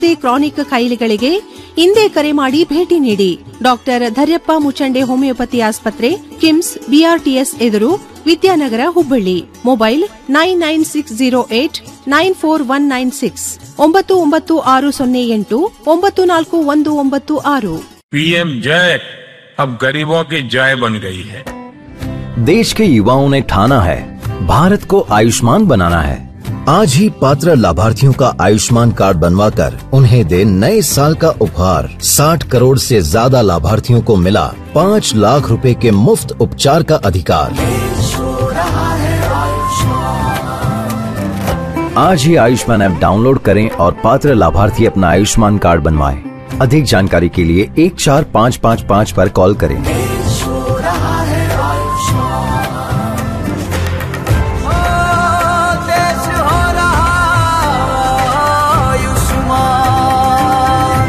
Chronic ಕಾಯಿಲೆಗಳಿಗೆ ಇಂದೇ ಕರೆ ಮಾಡಿ ಭೇಟಿ ನೀಡಿ ಡಾಕ್ಟರ್ ಧರ್ಯಪ್ಪ ಮುಚಂಡೆ ಹೋಮಿಯೋಪತಿ ಆಸ್ಪತ್ರೆ ಕಿಮ್ಸ್ ಬಿಆರ್ಟಿಎಸ್ ಎದುರು Vidyanagar Hubballi mobile nine nine six zero eight nine four one nine six ಒಂಬತ್ತು ಒಂಬತ್ತು ಆರು ಸೊನ್ನೆ ಎಂಟು ಒಂಬತ್ತು ನಾಲ್ಕು ಒಂದು ಒಂಬತ್ತು ಆರು पीएम जय अब गरीबों की जय बन गई है देश के युवाओं ने ठाना है भारत को आयुष्मान बनाना है आज ही पात्र लाभार्थियों का आयुष्मान कार्ड बनवाकर उन्हें दे नए साल का उपहार 60 करोड़ से ज्यादा लाभार्थियों को मिला 5 लाख रुपए के मुफ्त उपचार का अधिकार आज ही आयुष्मान ऐप डाउनलोड करें और पात्र लाभार्थी अपना आयुष्मान कार्ड बनवाएं। अधिक जानकारी के लिए एक चार पाँच पाँच पाँच पर कॉल करें देश हो रहा आयुष्मान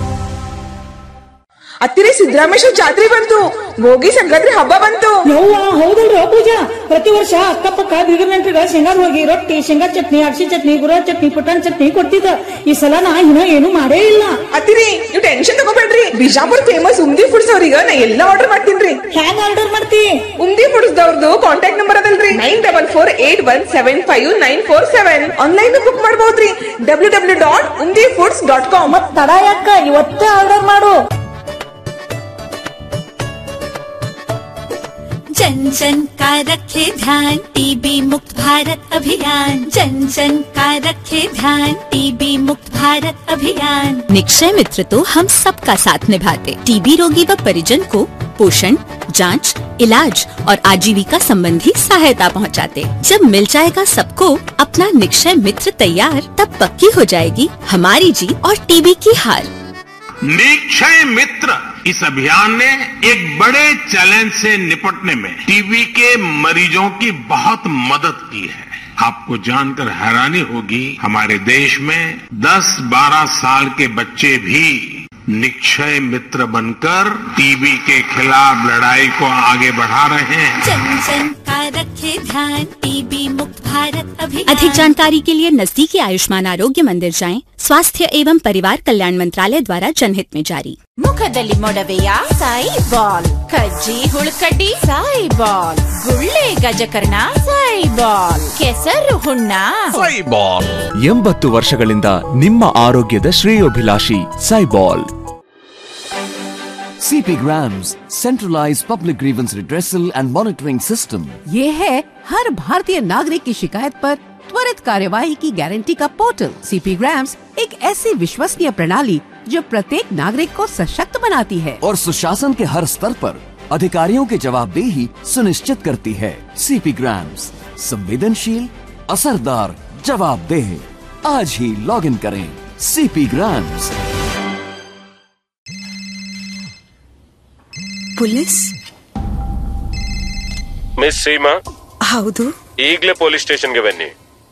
ಹತ್ತಿರ ಸಿದ್ದರಾಮೇಶ್ವರ ಜಾತ್ರೆ ಬಂತು ಭೋಗಿ ಸಂಕ್ರಾಂತಿ ಹಬ್ಬ ಬಂತು ಯವ್ವ ಹೌದಲ್ರಿ ಪೂಜಾ ಪ್ರತಿ ವರ್ಷ ಅಕ್ಕಪಕ್ಕ ಬೀಗರ ನೆಂಟ್ರಿಗ ಶೇಂಗಾದ ಹೋಗಿ ರೊಟ್ಟಿ ಶೇಂಗಾ ಚಟ್ನಿ ಅಕ್ಷಿ ಚಟ್ನಿ ಗುರ ಚಟ್ನಿ ಪುಟಾಣಿ ಚಟ್ನಿ ಕೊಡ್ತಿದ್ದ ಈ ಸಲ ನಾ ಇನ್ನ ಏನು ಮಾಡೇ ಇಲ್ಲ ಅತ್ತಿರಿ ನೀವು ಟೆನ್ಷನ್ ತಗೋಬೇಡ್ರಿ ಬಿಜಾಪುರ್ ಫೇಮಸ್ ಉಮ್ದಿ ಫುಡ್ಸ್ ಅವ್ರಿಗೆ ನಾ ಎಲ್ಲಾ ಆರ್ಡರ್ ಮಾಡ್ತೀನ್ರಿ ಹ್ಯಾಂಗ ಆರ್ಡರ್ ಮಾಡ್ತಿ ಉಮ್ದಿ ಫುಡ್ಸ್ ದವ್ರದ್ದು ಕಾಂಟ್ಯಾಕ್ಟ್ ನಂಬರ್ ಅದಲ್ರಿ nine double four eight one seven five nine four seven online book ಮಾಡಬಹುದ್ರಿ W W dot Umdi foods dot com ಮತ್ ತಡ ಯಾಕ ಇವತ್ತೇ ಆರ್ಡರ್ ಮಾಡು जन जन का रखे ध्यान टीबी मुक्त भारत अभियान जन जन का रखे ध्यान टीबी मुक्त भारत अभियान निक्षय मित्र तो हम सबका साथ निभाते टीबी रोगी व परिजन को पोषण जांच, इलाज और आजीविका संबंधी सहायता पहुंचाते। जब मिल जाएगा सबको अपना निक्षय मित्र तैयार तब पक्की हो जाएगी हमारी जीत और टीबी की हार निक्षय मित्र इस अभियान ने एक बड़े चैलेंज से निपटने में टीबी के मरीजों की बहुत मदद की है आपको जानकर हैरानी होगी हमारे देश में 10-12 साल के बच्चे भी निक्षय मित्र बनकर टीबी के खिलाफ लड़ाई को आगे बढ़ा रहे हैं जन जन का रखे ध्यान टीबी मुक्त भारत अभियान अधिक जानकारी के लिए नजदीकी आयुष्मान आरोग्य मंदिर जाएं स्वास्थ्य एवं परिवार कल्याण मंत्रालय द्वारा जनहित में जारी ಮುಖದಲ್ಲಿ ಮೊಡವೆಯ ಸಾಯಿ ಬಾಲ್ ಕಜ್ಜಿ ಹುಳುಕಡ್ಡಿ ಸಾಯಿ ಬಾಲ್ ಗುಳ್ಳೆ ಗಜಕರ್ಣ ಸಾಯಿ ಬಾಲ್ ಕೆಸರು ಹುಣ್ಣ ಎಂಬತ್ತು ವರ್ಷಗಳಿಂದ ನಿಮ್ಮ ಆರೋಗ್ಯದ ಶ್ರೇಯೋಭಿಲಾಷಿ ಸೈಬಾಲ್ CP Grams, centralized public grievance redressal and monitoring system. ये है हर भारतीय नागरिक की शिकायत पर त्वरित कार्यवाही की गारंटी का पोर्टल सीपी ग्राम्स एक ऐसी विश्वसनीय प्रणाली जो प्रत्येक नागरिक को सशक्त बनाती है और सुशासन के हर स्तर पर अधिकारियों की जवाबदेही सुनिश्चित करती है CP Grams, संवेदनशील असरदार जवाबदेह आज ही लॉग इन करें CP Grams. Police miss Seema ಹೌದು ಈಗಲೇ ಪೊಲೀಸ್ ಸ್ಟೇಷನ್ಗೆ ಬನ್ನಿ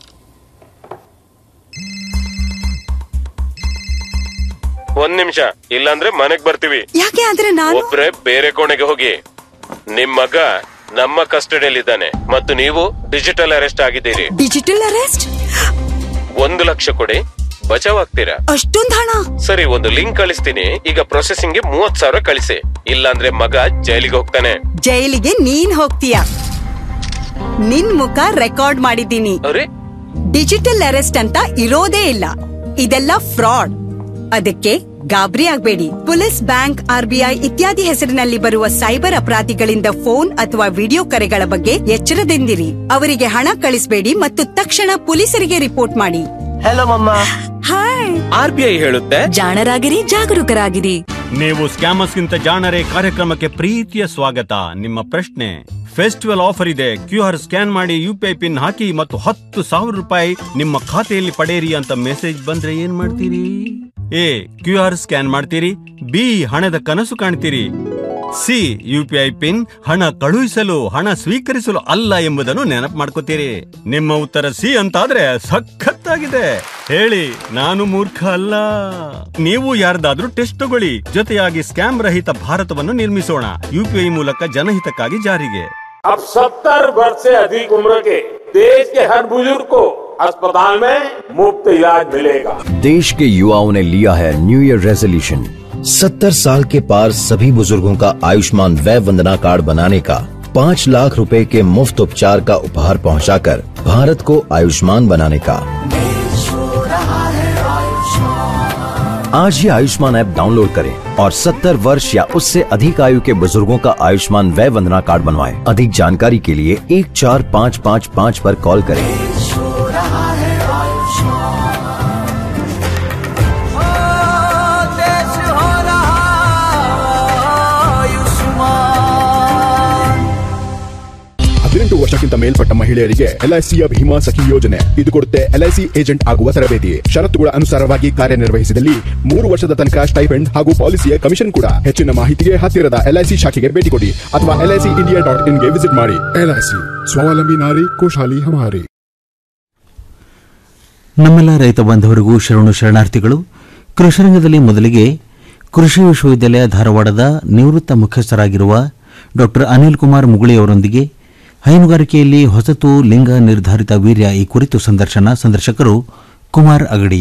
ಒಂದ್ ನಿಮಿಷ ಇಲ್ಲಾಂದ್ರೆ ಮನೆಗ್ ಬರ್ತೀವಿ ಯಾಕೆ ಆದ್ರೆ ನಾನು ಒಬ್ರೆ ಬೇರೆ ಕೋಣೆಗೆ ಹೋಗಿ ನಿಮ್ ಮಗ ನಮ್ಮ ಕಸ್ಟಡಿಯಲ್ಲಿದ್ದಾನೆ ಮತ್ತು ನೀವು ಡಿಜಿಟಲ್ ಅರೆಸ್ಟ್ ಆಗಿದ್ದೀರಿ ಡಿಜಿಟಲ್ ಅರೆಸ್ಟ್ ಒಂದು ಲಕ್ಷ ಕೊಡಿ ಬಚಾವ್ ಆಗ್ತೀರಾ ಅಷ್ಟೊಂದ್ ಹಣ ಸರಿ ಒಂದು ಲಿಂಕ್ ಕಳಿಸ್ತೀನಿ ಈಗ ಪ್ರೊಸೆಸಿಂಗ್ ಗೆ ಮೂವತ್ ಸಾವಿರ ಕಳಿಸಿ ಇಲ್ಲಾಂದ್ರೆ ಮಗ ಜೈಲಿಗೆ ಹೋಗ್ತಾನೆ ಜೈಲಿಗೆ ನೀನ್ ಹೋಗ್ತೀಯ ನಿನ್ ಮುಖ ರೆಕಾರ್ಡ್ ಮಾಡಿದ್ದೀನಿ ಅರೆ ಡಿಜಿಟಲ್ ಅರೆಸ್ಟ್ ಅಂತ ಇರೋದೇ ಇಲ್ಲ ಇದೆಲ್ಲ ಫ್ರಾಡ್ ಅದಕ್ಕೆ ಗಾಬರಿ ಆಗ್ಬೇಡಿ ಪೊಲೀಸ್ ಬ್ಯಾಂಕ್ ಆರ್ಬಿಐ ಇತ್ಯಾದಿ ಹೆಸರಿನಲ್ಲಿ ಬರುವ ಸೈಬರ್ ಅಪರಾಧಿಗಳಿಂದ ಫೋನ್ ಅಥವಾ ವಿಡಿಯೋ ಕರೆಗಳ ಬಗ್ಗೆ ಎಚ್ಚರದಿಂದಿರಿ ಅವರಿಗೆ ಹಣ ಕಳಿಸಬೇಡಿ ಮತ್ತು ತಕ್ಷಣ ಪೊಲೀಸರಿಗೆ ರಿಪೋರ್ಟ್ ಮಾಡಿ ಹಲೋ ಮಮ್ಮ ಹಾಯ್ ಆರ್ ಬಿ ಐ ಹೇಳುತ್ತೆ ಜಾಣರಾಗಿರಿ ಜಾಗರೂಕರಾಗಿರಿ ನೀವು ಸ್ಕ್ಯಾಮರ್ಸ್ ಗಿಂತ ಜಾಣರೇ ಕಾರ್ಯಕ್ರಮಕ್ಕೆ ಪ್ರೀತಿಯ ಸ್ವಾಗತ ನಿಮ್ಮ ಪ್ರಶ್ನೆ ಫೆಸ್ಟಿವಲ್ ಆಫರ್ ಇದೆ ಕ್ಯೂ ಆರ್ ಸ್ಕ್ಯಾನ್ ಮಾಡಿ ಯು ಪಿ ಐ ಪಿನ್ ಹಾಕಿ ಮತ್ತು ಹತ್ತು ಸಾವಿರ ರೂಪಾಯಿ ನಿಮ್ಮ ಖಾತೆಯಲ್ಲಿ ಪಡೆಯಿರಿ ಅಂತ ಮೆಸೇಜ್ ಬಂದ್ರೆ ಏನ್ ಮಾಡ್ತೀರಿ ಎ ಕ್ಯೂ ಆರ್ ಸ್ಕ್ಯಾನ್ ಮಾಡ್ತೀರಿ ಬಿ ಹಣದ ಕನಸು ಕಾಣ್ತೀರಿ C U P I pin ಹಣ ಕಳುಹಿಸಲು ಹಣ ಸ್ವೀಕರಿಸಲು ಅಲ್ಲ ಎಂಬುದನ್ನು ನೆನಪು ಮಾಡ್ಕೋತೀರಿ ನಿಮ್ಮ ಉತ್ತರ ಸಿ ಅಂತಾದ್ರೆ ಸಖತ್ತಾಗಿದೆ ಹೇಳಿ ನಾನು ಮೂರ್ಖ ಅಲ್ಲ ನೀವು ಯಾರ್ದಾದ್ರೂ ಟೆಸ್ಟ್ ತಗೊಳ್ಳಿ ಜೊತೆಯಾಗಿ ಸ್ಕ್ಯಾಮ್ ರಹಿತ ಭಾರತವನ್ನು ನಿರ್ಮಿಸೋಣ ಯುಪಿಐ ಮೂಲಕ ಜನಹಿತಕ್ಕಾಗಿ ಜಾರಿಗೆ अब सत्तर वर्ष से अधिक उम्र के देश के हर बुजुर्ग को अस्पताल में मुफ्त इलाज मिलेगा देश के युवाओं ने लिया है न्यू ईयर रेजोल्यूशन सत्तर साल के पार सभी बुजुर्गों का आयुष्मान वय वंदना कार्ड बनाने का पाँच लाख रुपए के मुफ्त उपचार का उपहार पहुंचाकर भारत को आयुष्मान बनाने का आज ही आयुष्मान ऐप डाउनलोड करें और 70 वर्ष या उससे अधिक आयु के बुजुर्गों का आयुष्मान वय वंदना कार्ड बनवाएं। अधिक जानकारी के लिए एक चार पाँच पाँच पाँच पर कॉल करें देश हो रहा आयुष्मान ಹದಿನೆಂಟು ವರ್ಷಕ್ಕಿಂತ ಮೇಲ್ಪಟ್ಟ ಮಹಿಳೆಯರಿಗೆ ಎಲ್ಐಸಿಯ ಭೀಮಾ ಸಖಿ ಯೋಜನೆ ಇದು ಕೊಡುತ್ತೆ ಎಲ್ಐಸಿ ಏಜೆಂಟ್ ಆಗುವ ತರಬೇತಿ ಷರತ್ತುಗಳ ಅನುಸಾರವಾಗಿ ಕಾರ್ಯನಿರ್ವಹಿಸಿದಲ್ಲಿ ಮೂರು ವರ್ಷದ ತನಕ ಸ್ಟೈಪೆಂಡ್ ಹಾಗೂ ಪಾಲಿಸಿಯ ಕಮಿಷನ್ ಕೂಡ ಹೆಚ್ಚಿನ ಮಾಹಿತಿಗೆ ಹತ್ತಿರದ ಎಲ್ಐಸಿ ಶಾಖೆಗೆ ಭೇಟಿ ಕೊಡಿ ಅಥವಾ ಎಲ್ಐಸಿ ಇಂಡಿಯಾ ಡಾಟ್ ಇನ್ಗೆ ವಿಸಿಟ್ ಮಾಡಿ ಎಲ್ಐಸಿ ಸ್ವಾವಲಂಬಿ ನಾರಿ ಖುಷಾಲಿ ಹಮಾರಿ ನಮ್ಮೆಲ್ಲ ರೈತ ಬಾಂಧವರಿಗೂ ಶರಣು ಶರಣಾರ್ಥಿಗಳು ಕೃಷಿರಂಗದಲ್ಲಿ ಮೊದಲಿಗೆ ಕೃಷಿ ವಿಶ್ವವಿದ್ಯಾಲಯ ಧಾರವಾಡದ ನಿವೃತ್ತ ಮುಖ್ಯಸ್ಥರಾಗಿರುವ ಡಾಕ್ಟರ್ ಅನಿಲ್ ಕುಮಾರ್ ಮುಗುಳಿಯವರೊಂದಿಗೆ ಹೈನುಗಾರಿಕೆಯಲ್ಲಿ ಹೊಸತು ಲಿಂಗ ನಿರ್ಧಾರಿತ ವೀರ್ಯ ಈ ಕುರಿತು ಸಂದರ್ಶನ ಸಂದರ್ಶಕರು ಕುಮಾರ್ ಅಗಡಿ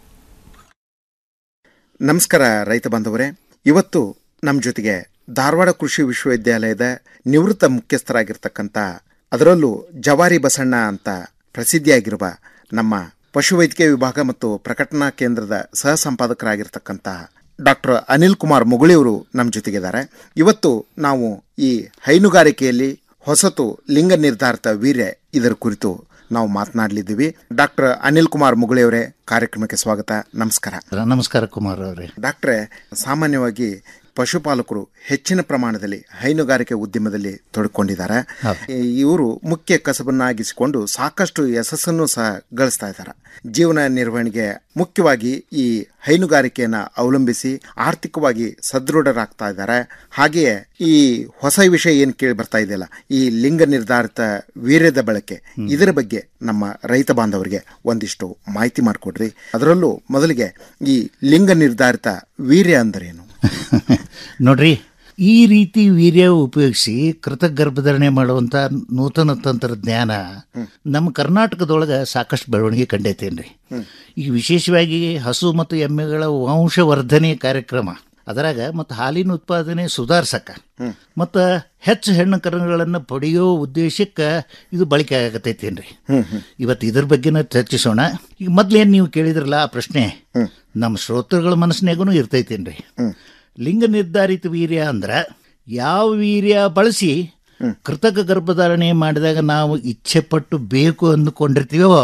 ನಮಸ್ಕಾರ ರೈತ ಬಾಂಧವರೇ ಇವತ್ತು ನಮ್ಮ ಜೊತೆಗೆ ಧಾರವಾಡ ಕೃಷಿ ವಿಶ್ವವಿದ್ಯಾಲಯದ ನಿವೃತ್ತ ಮುಖ್ಯಸ್ಥರಾಗಿರ್ತಕ್ಕಂಥ ಅದರಲ್ಲೂ ಜವಾರಿ ಬಸಣ್ಣ ಅಂತ ಪ್ರಸಿದ್ಧಿಯಾಗಿರುವ ನಮ್ಮ ಪಶುವೈದ್ಯಕೀಯ ವಿಭಾಗ ಮತ್ತು ಪ್ರಕಟಣಾ ಕೇಂದ್ರದ ಸಹ ಸಂಪಾದಕರಾಗಿರ್ತಕ್ಕಂಥ ಡಾಕ್ಟರ್ ಅನಿಲ್ ಕುಮಾರ್ ಮುಗುಳಿಯವರು ನಮ್ಮ ಜೊತೆಗಿದ್ದಾರೆ ಇವತ್ತು ನಾವು ಈ ಹೈನುಗಾರಿಕೆಯಲ್ಲಿ ಹೊಸತು ಲಿಂಗ ನಿರ್ಧಾರಿತ ವೀರ್ಯ ಇದರ ಕುರಿತು ನಾವು ಮಾತನಾಡಲಿದ್ದೀವಿ ಡಾಕ್ಟರ್ ಅನಿಲ್ ಕುಮಾರ್ ಮುಗುಳಿಯವರೇ ಕಾರ್ಯಕ್ರಮಕ್ಕೆ ಸ್ವಾಗತ ನಮಸ್ಕಾರ ನಮಸ್ಕಾರ ಕುಮಾರ್ ಅವರೇ ಡಾಕ್ಟ್ರೆ ಸಾಮಾನ್ಯವಾಗಿ ಪಶುಪಾಲಕರು ಹೆಚ್ಚಿನ ಪ್ರಮಾಣದಲ್ಲಿ ಹೈನುಗಾರಿಕೆ ಉದ್ಯಮದಲ್ಲಿ ತೊಡಕೊಂಡಿದ್ದಾರೆ ಇವರು ಮುಖ್ಯ ಕಸಬನ್ನಾಗಿಸಿಕೊಂಡು ಸಾಕಷ್ಟು ಯಶಸ್ಸನ್ನು ಸಹ ಗಳಿಸ್ತಾ ಇದ್ದಾರೆ ಜೀವನ ನಿರ್ವಹಣೆಗೆ ಮುಖ್ಯವಾಗಿ ಈ ಹೈನುಗಾರಿಕೆಯನ್ನು ಅವಲಂಬಿಸಿ ಆರ್ಥಿಕವಾಗಿ ಸದೃಢರಾಗ್ತಾ ಇದ್ದಾರೆ ಹಾಗೆಯೇ ಈ ಹೊಸ ವಿಷಯ ಏನು ಕೇಳಿ ಬರ್ತಾ ಇದೆಯಲ್ಲ ಈ ಲಿಂಗ ನಿರ್ಧಾರಿತ ವೀರ್ಯದ ಬಳಕೆ ಇದರ ಬಗ್ಗೆ ನಮ್ಮ ರೈತ ಬಾಂಧವರಿಗೆ ಒಂದಿಷ್ಟು ಮಾಹಿತಿ ಮಾಡಿಕೊಡ್ರಿ ಅದರಲ್ಲೂ ಮೊದಲಿಗೆ ಈ ಲಿಂಗ ನಿರ್ಧಾರಿತ ವೀರ್ಯ ಅಂದರೇನು ನೋಡ್ರಿ ಈ ರೀತಿ ವೀರ್ಯ ಉಪಯೋಗಿಸಿ ಕೃತಕ ಗರ್ಭಧಾರಣೆ ಮಾಡುವಂತ ನೂತನ ತಂತ್ರಜ್ಞಾನ ನಮ್ಮ ಕರ್ನಾಟಕದೊಳಗೆ ಸಾಕಷ್ಟು ಬೆಳವಣಿಗೆ ಕಂಡೈತೇನ್ರಿ ಈಗ ವಿಶೇಷವಾಗಿ ಹಸು ಮತ್ತು ಎಮ್ಮೆಗಳ ವಂಶವರ್ಧನೆ ಕಾರ್ಯಕ್ರಮ ಅದರಾಗ ಮತ್ತು ಹಾಲಿನ ಉತ್ಪಾದನೆ ಸುಧಾರ್ಸಕ ಮತ್ತು ಹೆಚ್ಚು ಹೆಣ್ಣು ಕರುಗಳನ್ನು ಪಡೆಯೋ ಉದ್ದೇಶಕ್ಕೆ ಇದು ಬಳಕೆ ಆಗತೈತೇನ್ರಿ ಇವತ್ತು ಇದ್ರ ಬಗ್ಗೆನ ಚರ್ಚಿಸೋಣ ಈಗ ಮೊದ್ಲೇನು ನೀವು ಕೇಳಿದ್ರಲ್ಲ ಆ ಪ್ರಶ್ನೆ ನಮ್ಮ ಶ್ರೋತೃಗಳ ಮನಸ್ಸಿನಾಗೂ ಇರ್ತೈತೇನ್ರಿ ಲಿಂಗ ನಿರ್ಧಾರಿತ ವೀರ್ಯ ಅಂದ್ರೆ ಯಾವ ವೀರ್ಯ ಬಳಸಿ ಕೃತಕ ಗರ್ಭಧಾರಣೆ ಮಾಡಿದಾಗ ನಾವು ಇಚ್ಛೆ ಪಟ್ಟು ಬೇಕು ಅಂದುಕೊಂಡಿರ್ತೀವೋ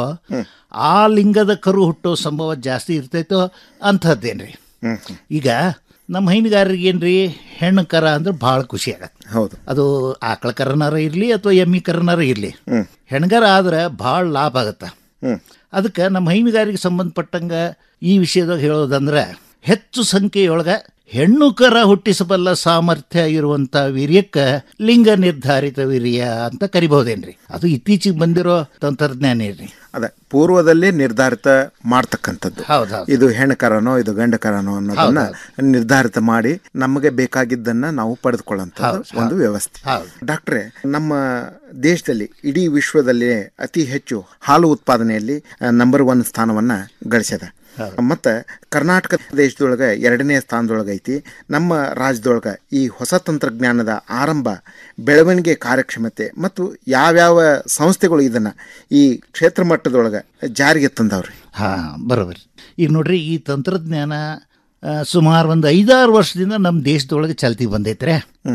ಆ ಲಿಂಗದ ಕರು ಹುಟ್ಟೋ ಸಂಭವ ಜಾಸ್ತಿ ಇರ್ತೈತೋ ಅಂಥದ್ದೇನ್ರಿ ಈಗ ನಮ್ಮ ಹೈನುಗಾರರಿಗೆ ಏನ್ರಿ ಹೆಣ್ಣು ಕರ ಅಂದ್ರೆ ಭಾಳ ಖುಷಿ ಆಗತ್ತೆ ಹೌದು ಅದು ಆಕಳ ಕರನಾರ ಇರಲಿ ಅಥವಾ ಎಮ್ಮಿ ಕರನಾರ ಇರಲಿ ಹೆಣ್ಗಾರ ಆದ್ರೆ ಭಾಳ ಲಾಭ ಆಗತ್ತೆ ಅದಕ್ಕೆ ನಮ್ಮ ಹೈನುಗಾರಿಕೆ ಸಂಬಂಧಪಟ್ಟಂಗ ಈ ವಿಷಯದಾಗ ಹೇಳೋದಂದ್ರೆ ಹೆಚ್ಚು ಸಂಖ್ಯೆಯೊಳಗ ಹೆಣ್ಣು ಕರ ಹುಟ್ಟಿಸಬಲ್ಲ ಸಾಮರ್ಥ್ಯ ಇರುವಂತ ವೀರ್ಯಕ್ಕೆ ಲಿಂಗ ನಿರ್ಧಾರಿತ ವೀರ್ಯ ಅಂತ ಕರಿಬಹುದೇನ್ರಿ ಅದು ಇತ್ತೀಚೆಗೆ ಬಂದಿರೋ ತಂತ್ರಜ್ಞಾನ ಏನ್ರಿ ಅದೇ ಪೂರ್ವದಲ್ಲೇ ನಿರ್ಧಾರಿತ ಮಾಡ್ತಕ್ಕಂಥದ್ದು ಹೌದೌದು. ಇದು ಹೆಣ್ಣು ಕರನೋ ಇದು ಗಂಡ ಕರನೋ ಅನ್ನೋದನ್ನ ನಿರ್ಧಾರಿತ ಮಾಡಿ ನಮಗೆ ಬೇಕಾಗಿದ್ದನ್ನ ನಾವು ಪಡೆದುಕೊಳ್ಳುವಂತ ಒಂದು ವ್ಯವಸ್ಥೆ ಡಾಕ್ಟ್ರೆ ನಮ್ಮ ದೇಶದಲ್ಲಿ ಇಡೀ ವಿಶ್ವದಲ್ಲಿ ಅತಿ ಹೆಚ್ಚು ಹಾಲು ಉತ್ಪಾದನೆಯಲ್ಲಿ ನಂಬರ್ ಒನ್ ಸ್ಥಾನವನ್ನ ಗಳಿಸಿದೆ ಮತ್ತು ಕರ್ನಾಟಕ ದೇಶದೊಳಗೆ ಎರಡನೇ ಸ್ಥಾನದೊಳಗೆ ಐತಿ ನಮ್ಮ ರಾಜ್ಯದೊಳಗೆ ಈ ಹೊಸ ತಂತ್ರಜ್ಞಾನದ ಆರಂಭ ಬೆಳವಣಿಗೆ ಕಾರ್ಯಕ್ಷಮತೆ ಮತ್ತು ಯಾವ್ಯಾವ ಸಂಸ್ಥೆಗಳು ಇದನ್ನು ಈ ಕ್ಷೇತ್ರ ಮಟ್ಟದೊಳಗೆ ಜಾರಿಗೆ ತಂದವ್ರಿ ಹಾ ಬರೋಬರಿ ಈಗ ನೋಡ್ರಿ ಈ ತಂತ್ರಜ್ಞಾನ ಆ, ಸುಮಾರು ಒಂದು ಐದಾರು ವರ್ಷದಿಂದ ನಮ್ಮ ದೇಶದೊಳಗೆ ಚಾಲ್ತಿ ಬಂದೈತ್ರೆ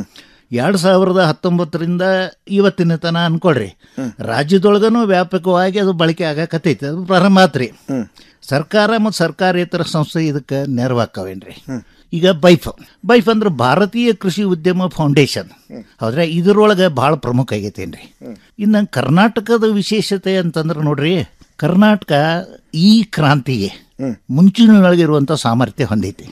ಎರಡು ಸಾವಿರದ ಹತ್ತೊಂಬತ್ತರಿಂದ ಇವತ್ತಿನ ತನ ಅನ್ಕೊಳ್ರಿ ರಾಜ್ಯದೊಳಗನು ವ್ಯಾಪಕವಾಗಿ ಅದು ಬಳಕೆ ಆಗಕತ್ತೈತಿ ಅದು ಪ್ರಾರಂಭ ಆತ್ರಿ ಸರ್ಕಾರ ಮತ್ತು ಸರ್ಕಾರೇತರ ಸಂಸ್ಥೆ ಇದಕ್ಕೆ ನೆರವಾಕ್ಕವೇನ್ರಿ ಈಗ ಬೈಫ್ ಬೈಫ್ ಅಂದ್ರೆ ಭಾರತೀಯ ಕೃಷಿ ಉದ್ಯಮ ಫೌಂಡೇಶನ್ ಹೌದ್ರೆ ಇದರೊಳಗೆ ಭಾಳ ಪ್ರಮುಖ ಆಗೈತೇನ್ರಿ ಇನ್ನು ಕರ್ನಾಟಕದ ವಿಶೇಷತೆ ಅಂತಂದ್ರೆ ನೋಡ್ರಿ ಕರ್ನಾಟಕ ಈ ಕ್ರಾಂತಿಗೆ ಮುಂಚಿನೊಳಗಿರುವಂಥ ಸಾಮರ್ಥ್ಯ ಹೊಂದೈತಿ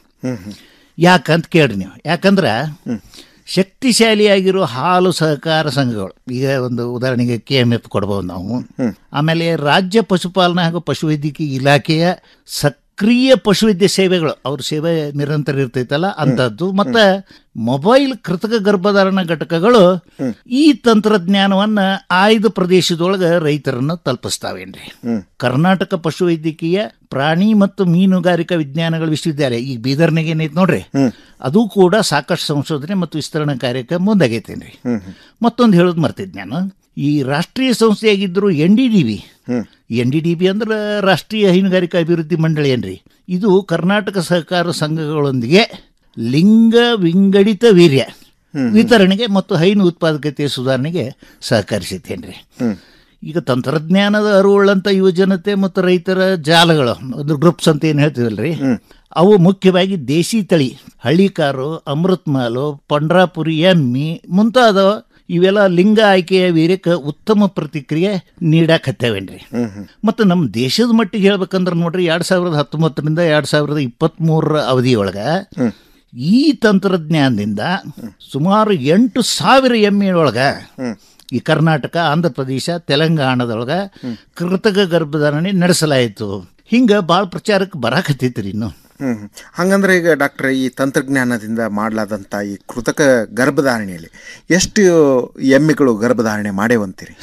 ಯಾಕಂತ ಕೇಳ್ರಿ ನೀವು ಯಾಕಂದ್ರೆ ಶಕ್ತಿಶಾಲಿಯಾಗಿರೋ ಹಾಲು ಸಹಕಾರ ಸಂಘಗಳು ಈಗ ಒಂದು ಉದಾಹರಣೆಗೆ ಕೆ ಎಮ್ ಎಫ್ ಕೊಡ್ಬೋದು ನಾವು ಆಮೇಲೆ ರಾಜ್ಯ ಪಶುಪಾಲನಾ ಹಾಗೂ ಪಶುವೈದ್ಯಕೀಯ ಇಲಾಖೆಯ ಸಕ್ರಿಯ ಸಕ್ರಿಯ ಪಶುವೈದ್ಯ ಸೇವೆಗಳು ಅವ್ರ ಸೇವೆ ನಿರಂತರ ಇರ್ತೈತಲ್ಲ ಅಂತದ್ದು ಮತ್ತೆ ಮೊಬೈಲ್ ಕೃತಕ ಗರ್ಭಧಾರಣ ಘಟಕಗಳು ಈ ತಂತ್ರಜ್ಞಾನವನ್ನ ಆಯ್ದ ಪ್ರದೇಶದೊಳಗ ರೈತರನ್ನ ತಲುಪಿಸ್ತಾವೇನ್ರಿ ಕರ್ನಾಟಕ ಪಶುವೈದ್ಯಕೀಯ ಪ್ರಾಣಿ ಮತ್ತು ಮೀನುಗಾರಿಕಾ ವಿಜ್ಞಾನಗಳ ವಿಶ್ವವಿದ್ಯಾಲಯ ಈಗ ಬೀದರ್ನಾಗ ಏನೈತೆ ನೋಡ್ರಿ ಅದು ಕೂಡ ಸಾಕಷ್ಟು ಸಂಶೋಧನೆ ಮತ್ತು ವಿಸ್ತರಣಾ ಕಾರ್ಯಕ್ಕೆ ಮುಂದಾಗೈತೇನ್ರಿ ಮತ್ತೊಂದು ಹೇಳೋದು ಮರ್ತಿದ್ ನಾನು ಈ ರಾಷ್ಟ್ರೀಯ ಸಂಸ್ಥೆಯಾಗಿದ್ದರು N D D B N D D B ಅಂದ್ರೆ ರಾಷ್ಟ್ರೀಯ ಹೈನುಗಾರಿಕಾ ಅಭಿವೃದ್ಧಿ ಮಂಡಳಿ ಏನ್ರಿ ಇದು ಕರ್ನಾಟಕ ಸಹಕಾರ ಸಂಘಗಳೊಂದಿಗೆ ಲಿಂಗ ವಿಂಗಡಿತ ವೀರ್ಯ ವಿತರಣೆಗೆ ಮತ್ತು ಹೈನು ಉತ್ಪಾದಕತೆ ಸುಧಾರಣೆಗೆ ಸಹಕರಿಸಿತೇನ್ರಿ ಈಗ ತಂತ್ರಜ್ಞಾನದ ಅರಿವುಳ್ಳಂತ ಯುವಜನತೆ ಮತ್ತು ರೈತರ ಜಾಲಗಳು ಒಂದು ಗ್ರೂಪ್ಸ್ ಅಂತ ಏನು ಹೇಳ್ತೀವಲ್ರಿ ಅವು ಮುಖ್ಯವಾಗಿ ದೇಸಿ ತಳಿ ಹಳ್ಳಿಕಾರು ಅಮೃತ್ಮಾಲು ಪಂಡ್ರಾಪುರಿ ಎಮ್ಮಿ ಮುಂತಾದ ಇವೆಲ್ಲ ಲಿಂಗ ಆಯ್ಕೆಯ ವೀರ್ಯಕ್ಕೆ ಉತ್ತಮ ಪ್ರತಿಕ್ರಿಯೆ ನೀಡಾಕತ್ತೇವೇನ್ರಿ ಮತ್ತು ನಮ್ಮ ದೇಶದ ಮಟ್ಟಿಗೆ ಹೇಳ್ಬೇಕಂದ್ರೆ ನೋಡ್ರಿ ಎರಡ್ ಸಾವಿರದ ಹತ್ತೊಂಬತ್ತರಿಂದ ಎರಡ್ ಸಾವಿರದ ಇಪ್ಪತ್ತ್ ಮೂರರ ಅವಧಿಯೊಳಗ ಈ ತಂತ್ರಜ್ಞಾನದಿಂದ ಸುಮಾರು ಎಂಟು ಸಾವಿರ ಎಮ್ಮೆಯೊಳಗ ಈ ಕರ್ನಾಟಕ ಆಂಧ್ರ ಪ್ರದೇಶ ತೆಲಂಗಾಣದೊಳಗ ಕೃತಕ ಗರ್ಭಧಾರಣೆ ನಡೆಸಲಾಯಿತು ಹಿಂಗ ಭಾಳ ಪ್ರಚಾರಕ್ಕೆ ಬರಾಕತ್ತೈತ್ರಿ ಇನ್ನು ಹ್ಮ್ ಹ್ಮ್. ಹಂಗಂದ್ರೆ ಈಗ ಡಾಕ್ಟ್ರೆ ಈ ತಂತ್ರಜ್ಞಾನದಿಂದ ಮಾಡಲಾದಂಥ ಈ ಕೃತಕ ಗರ್ಭಧಾರಣೆಯಲ್ಲಿ ಎಷ್ಟು ಎಮ್ಮೆಗಳು ಗರ್ಭಧಾರಣೆ ಮಾಡೇವಂತೀರಿ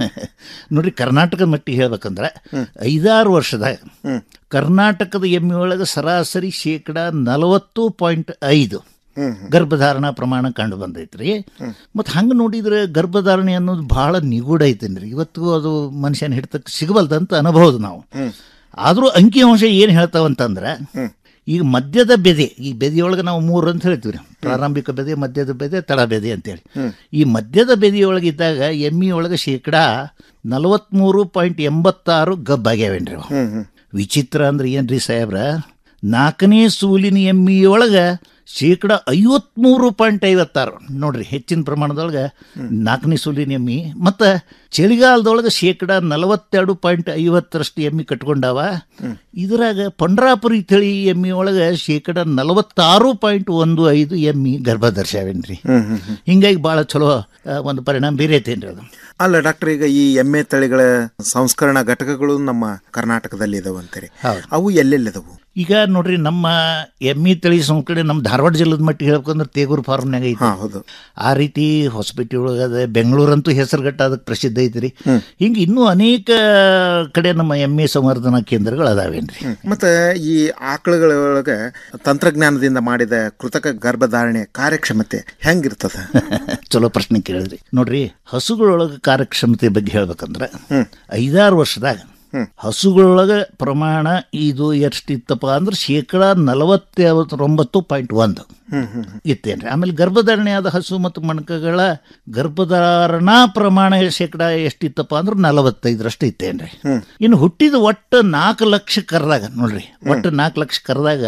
ನೋಡ್ರಿ ಕರ್ನಾಟಕದ ಮಟ್ಟಿಗೆ ಹೇಳ್ಬೇಕಂದ್ರೆ ಐದಾರು ವರ್ಷದಾಗ ಕರ್ನಾಟಕದ ಎಮ್ಮೆಯೊಳಗೆ ಸರಾಸರಿ ಶೇಕಡ ನಲವತ್ತು ಪಾಯಿಂಟ್ ಐದು ಗರ್ಭಧಾರಣಾ ಪ್ರಮಾಣ ಕಂಡು ಬಂದೈತ್ರಿ ಮತ್ತು ಹಂಗೆ ನೋಡಿದ್ರೆ ಗರ್ಭಧಾರಣೆ ಅನ್ನೋದು ಭಾಳ ನಿಗೂಢ ಐತೇನ್ರಿ ಇವತ್ತಿಗೂ ಅದು ಮನುಷ್ಯನ ಹಿಡ್ತಕ್ಕೆ ಸಿಗಬಲ್ದಂತ ಅನ್ಬಹುದು ನಾವು ಆದರೂ ಅಂಕಿಅಂಶ ಏನು ಹೇಳ್ತಾವಂತಂದ್ರೆ ಈಗ ಮದ್ಯದ ಬೆದೆ ಈ ಬೆದೆಯೊಳಗೆ ನಾವು ಮೂರು ಅಂತ ಹೇಳ್ತೀವಿ ಪ್ರಾರಂಭಿಕ ಬೆದೆ ಮದ್ಯದ ಬೆದೆ ತಳ ಬೆದೆ ಅಂತೇಳಿ ಈ ಮದ್ಯದ ಬೆದೆಯೊಳಗೆ ಇದ್ದಾಗ ಎಮ್ಮಿ ಒಳಗೆ ಶೇಕಡ ನಲವತ್ಮೂರು ಪಾಯಿಂಟ್ ಎಂಬತ್ತಾರು ಗಬ್ಬಾಗ್ಯಾವೇನ್ರಿ ಅವು. ವಿಚಿತ್ರ ಅಂದ್ರೆ ಏನ್ರಿ ಸಾಹೇಬ್ರ ನಾಲ್ಕನೇ ಸೂಲಿನ ಎಮ್ಮಿಯೊಳಗೆ ಶೇಕಡ ಐವತ್ಮೂರು ಪಾಯಿಂಟ್ ಐವತ್ತಾರು ನೋಡ್ರಿ ಹೆಚ್ಚಿನ ಪ್ರಮಾಣದೊಳಗೆ ನಾಲ್ಕನೇ ಸೂಲಿನ ಎಮ್ಮಿ ಮತ್ತು ಚಳಿಗಾಲದೊಳಗೆ ಶೇಕಡ ನಲವತ್ತೆರಡು ಪಾಯಿಂಟ್ ಐವತ್ತರಷ್ಟು ಎಮ್ಮಿ ಕಟ್ಕೊಂಡಾವ ಇದ್ರಾಗ ಪಂಡ್ರಾಪುರಿ ತಳಿ ಎಮ್ಮಿ ಒಳಗೆ ಶೇಕಡ ನಲವತ್ತಾರು ಪಾಯಿಂಟ್ ಒಂದು ಐದು ಎಮ್ಮಿ ಗರ್ಭಧರ್ಸಾವೇನ್ರಿ ಹಿಂಗಾಗಿ ಭಾಳ ಚಲೋ ಆ, ಒಂದು ಪರಿಣಾಮ ಬೀರೈತೇನ್ರಿ ಅದು ಅಲ್ಲ ಡಾಕ್ಟರ್ ಈಗ ಈ ಎಮ್ಮೆ ತಳಿಗಳ ಸಂಸ್ಕರಣಾ ಘಟಕಗಳು ನಮ್ಮ ಕರ್ನಾಟಕದಲ್ಲಿ ಇದಾವೆ ಅಂತೀರಿ ಅವು ಎಲ್ಲೆಲ್ಲಿದಾವು ಈಗ ನೋಡ್ರಿ ನಮ್ಮ ಎಮ್ಮಿ ತಳಿ ಸಂಸ್ಕರಣೆ ನಮ್ಮ ಧಾರವಾಡ ಜಿಲ್ಲದ ಮಟ್ಟಿಗೆ ಹೇಳ್ಬೇಕಂದ್ರೆ ತೇಗೂರು ಫಾರ್ಮ್ನಾಗ ಐತಿ ಹೌದು ಆ ರೀತಿ ಹೊಸಪೇಟೆ ಒಳಗದ ಬೆಂಗಳೂರಂತೂ ಹೆಸರುಗಟ್ಟ ಅದಕ್ಕೆ ಪ್ರಸಿದ್ಧ ಐತ್ರಿ ಹಿಂಗೆ ಇನ್ನೂ ಅನೇಕ ಕಡೆ ನಮ್ಮ ಎಮ್ಮೆ ಸಂವರ್ಧನಾ ಕೇಂದ್ರಗಳು ಅದಾವೇನ್ರಿ ಮತ್ತೆ ಈ ಆಕಳುಗಳೊಳಗೆ ತಂತ್ರಜ್ಞಾನದಿಂದ ಮಾಡಿದ ಕೃತಕ ಗರ್ಭಧಾರಣೆ ಕಾರ್ಯಕ್ಷಮತೆ ಹೆಂಗಿರ್ತದ ಚಲೋ ಪ್ರಶ್ನೆ ಕೇಳಿದ್ರಿ ನೋಡ್ರಿ ಹಸುಗಳೊಳಗೆ ಕಾರ್ಯಕ್ಷಮತೆ ಬಗ್ಗೆ ಹೇಳ್ಬೇಕಂದ್ರೆ ಐದಾರು ವರ್ಷದಾಗ ಹಸುಗಳೊಳಗ ಪ್ರಮಾಣ ಇದು ಎಷ್ಟಿತ್ತಪ್ಪ ಅಂದ್ರೆ ಶೇಕಡ ನಲವತ್ತೊಂಬತ್ತು ಪಾಯಿಂಟ್ ಒಂದು ಇತ್ತೇನ್ರಿ ಆಮೇಲೆ ಗರ್ಭಧಾರಣೆ ಆದ ಹಸು ಮತ್ತು ಮಣಕಗಳ ಗರ್ಭಧಾರಣಾ ಪ್ರಮಾಣ ಶೇಕಡ ಎಷ್ಟಿತ್ತಪ್ಪ ಅಂದ್ರೆ ನಲವತ್ತೈದರಷ್ಟು ಇತ್ತೇನ್ರಿ ಇನ್ನು ಹುಟ್ಟಿದ ಒಟ್ಟು ನಾಲ್ಕು ಲಕ್ಷ ಕರ್ದಾಗ ನೋಡ್ರಿ ಒಟ್ಟು ನಾಲ್ಕು ಲಕ್ಷ ಕರ್ದಾಗ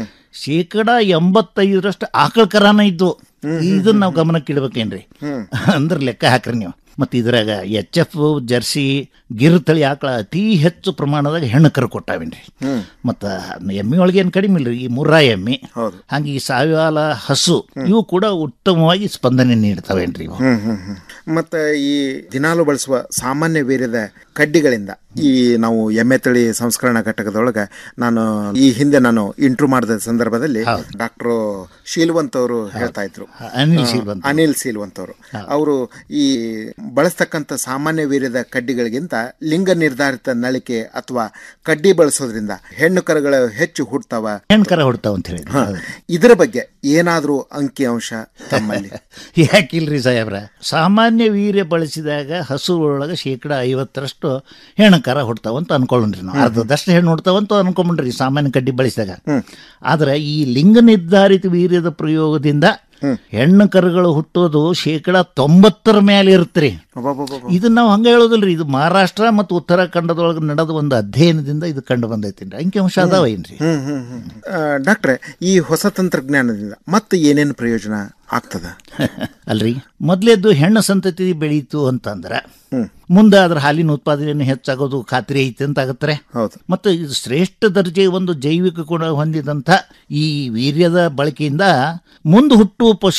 ಶೇಕಡ ಎಂಬತ್ತೈದರಷ್ಟು ಆಕಳ ಕರಾನ ಇದ್ದು ಇದನ್ನ ನಾವು ಗಮನಕ್ಕೆ ಇಡ್ಬೇಕೇನ್ರಿ ಅಂದ್ರೆ ಲೆಕ್ಕ ಹಾಕ್ರಿ ನೀವು ಮತ್ತು ಇದ್ರಾಗ ಎಚ್ ಎಫ್ ಜರ್ಸಿ ಗಿರ್ ತಳಿ ಆಕಳ ಅತಿ ಹೆಚ್ಚು ಪ್ರಮಾಣದಾಗ ಹೆಣ್ಣು ಕರು ಕೊಟ್ಟಾವೇನ್ರಿ ಮತ್ತು ಎಮ್ಮೆ ಒಳಗೆ ಏನು ಕಡಿಮೆ ಇಲ್ರಿ ಈ ಮುರ್ರಾ ಎಮ್ಮೆ ಹಂಗೆ ಈ ಸಾವಿವಾಲ ಹಸು ಇವು ಕೂಡ ಉತ್ತಮವಾಗಿ ಸ್ಪಂದನೆ ನೀಡ್ತಾವೇನ್ರಿ ಇವು ಹ್ಮ್ ಹ್ಮ್ ಹ್ಮ್ ಮತ್ತೆ ಈ ದಿನಾಲು ಬಳಸುವ ಸಾಮಾನ್ಯ ವೀರ್ಯದ ಕಡ್ಡಿಗಳಿಂದ ಈ ನಾವು ಎಮ್ಮೆ ತಳಿ ಸಂಸ್ಕರಣಾ ಘಟಕದೊಳಗೆ ನಾನು ಈ ಹಿಂದೆ ನಾನು ಇಂಟ್ರೂ ಮಾಡಿದ ಸಂದರ್ಭದಲ್ಲಿ ಡಾಕ್ಟರ್ ಶೀಲ್ವಂತ್ ಅವರು ಹೇಳ್ತಾ ಇದ್ರು ಅನಿಲ್ ಆ, ಶೀಲ್ವಂತ್. ಅನಿಲ್ ಶೀಲ್ವಂತ್ ಅವರು ಅವರು ಈ ಬಳಸ್ತಕ್ಕಂಥ ಸಾಮಾನ್ಯ ವೀರ್ಯದ ಕಡ್ಡಿಗಳಿಗಿಂತ ಲಿಂಗ ನಿರ್ಧಾರಿತ ನಳಿಕೆ ಅಥವಾ ಕಡ್ಡಿ ಬಳಸೋದ್ರಿಂದ ಹೆಣ್ಣು ಕರುಗಳು ಹೆಚ್ಚು ಹುಟ್ಟುತ್ತವ ಹೆಣ್ಣು ಕರ ಹೊಡ್ತಾವ ಅಂತ ಹೇಳಿ ಹ. ಇದರ ಬಗ್ಗೆ ಏನಾದ್ರೂ ಅಂಕಿ ಅಂಶ ತಮ್ಮಲ್ಲಿ ಯಾಕಿಲ್ರಿ ಸಾಹೇಬ್ರ ಸಾಮಾನ್ಯ ವೀರ್ಯ ಬಳಸಿದಾಗ ಹಸು ಒಳಗೆ ಶೇಕಡ ಐವತ್ತರಷ್ಟು ಹೆಣ್ಣು ಕರ ಹುಡ್ತಾವಂತ ಅನ್ಕೊಳ್ಳೋಣ್ರಿ ನಾವು ಅರ್ಧದಷ್ಟು ಹೆಣ್ಣು ಹುಡ್ತಾವಂತ ಅನ್ಕೊಂಬಿಡ್ರಿ ಸಾಮಾನ್ಯ ಕಡ್ಡಿ ಬಳಸಿದಾಗ ಆದ್ರೆ ಈ ಲಿಂಗ ನಿರ್ಧಾರಿತ ವೀರ್ಯದ ಪ್ರಯೋಗದಿಂದ ಹೆಣ್ಣು ಕರುಗಳು ಹುಟ್ಟೋದು ಶೇಕಡ ತೊಂಬತ್ತರ ಮೇಲೆ ಇರುತ್ತೆ ಇದನ್ನ ನಾವು ಹಂಗ ಹೇಳೋದಿಲ್ರಿ ಇದು ಮಹಾರಾಷ್ಟ್ರ ಮತ್ತು ಉತ್ತರಾಖಂಡದೊಳಗೆ ನಡೆದ ಒಂದು ಅಧ್ಯಯನದಿಂದ ಇದು ಕಂಡು ಬಂದೈತಿ ಅಂಕಿಅಂಶ ಅದಾವ ಏನ್ರಿ ಹ್ಮ್ ಹ್ಮ್ ಹ್ಮ್ ಆ, ಡಾಕ್ಟ್ರೆ ಈ ಹೊಸ ತಂತ್ರಜ್ಞಾನದಿಂದ ಮತ್ತೆ ಏನೇನು ಪ್ರಯೋಜನ ಆಗ್ತದ ಅಲ್ರಿ ಮೊದ್ಲೇದ್ದು ಹೆಣ್ಣು ಸಂತತಿ ಬೆಳೀತು ಅಂತಂದ್ರ ಮುಂದೆ ಅದ್ರ ಹಾಲಿನ ಉತ್ಪಾದನೆ ಹೆಚ್ಚಾಗೋದು ಖಾತ್ರಿ ಐತೆ ಅಂತ ಆಗತ್ರೆ ಹೌದು ಮತ್ತು ಇದು ಶ್ರೇಷ್ಠ ದರ್ಜೆ ಒಂದು ಜೈವಿಕ ಗುಣ ಹೊಂದಿದಂಥ ಈ ವೀರ್ಯದ ಬಳಕೆಯಿಂದ ಮುಂದೆ ಹುಟ್ಟುವ ಪಶುಗಳು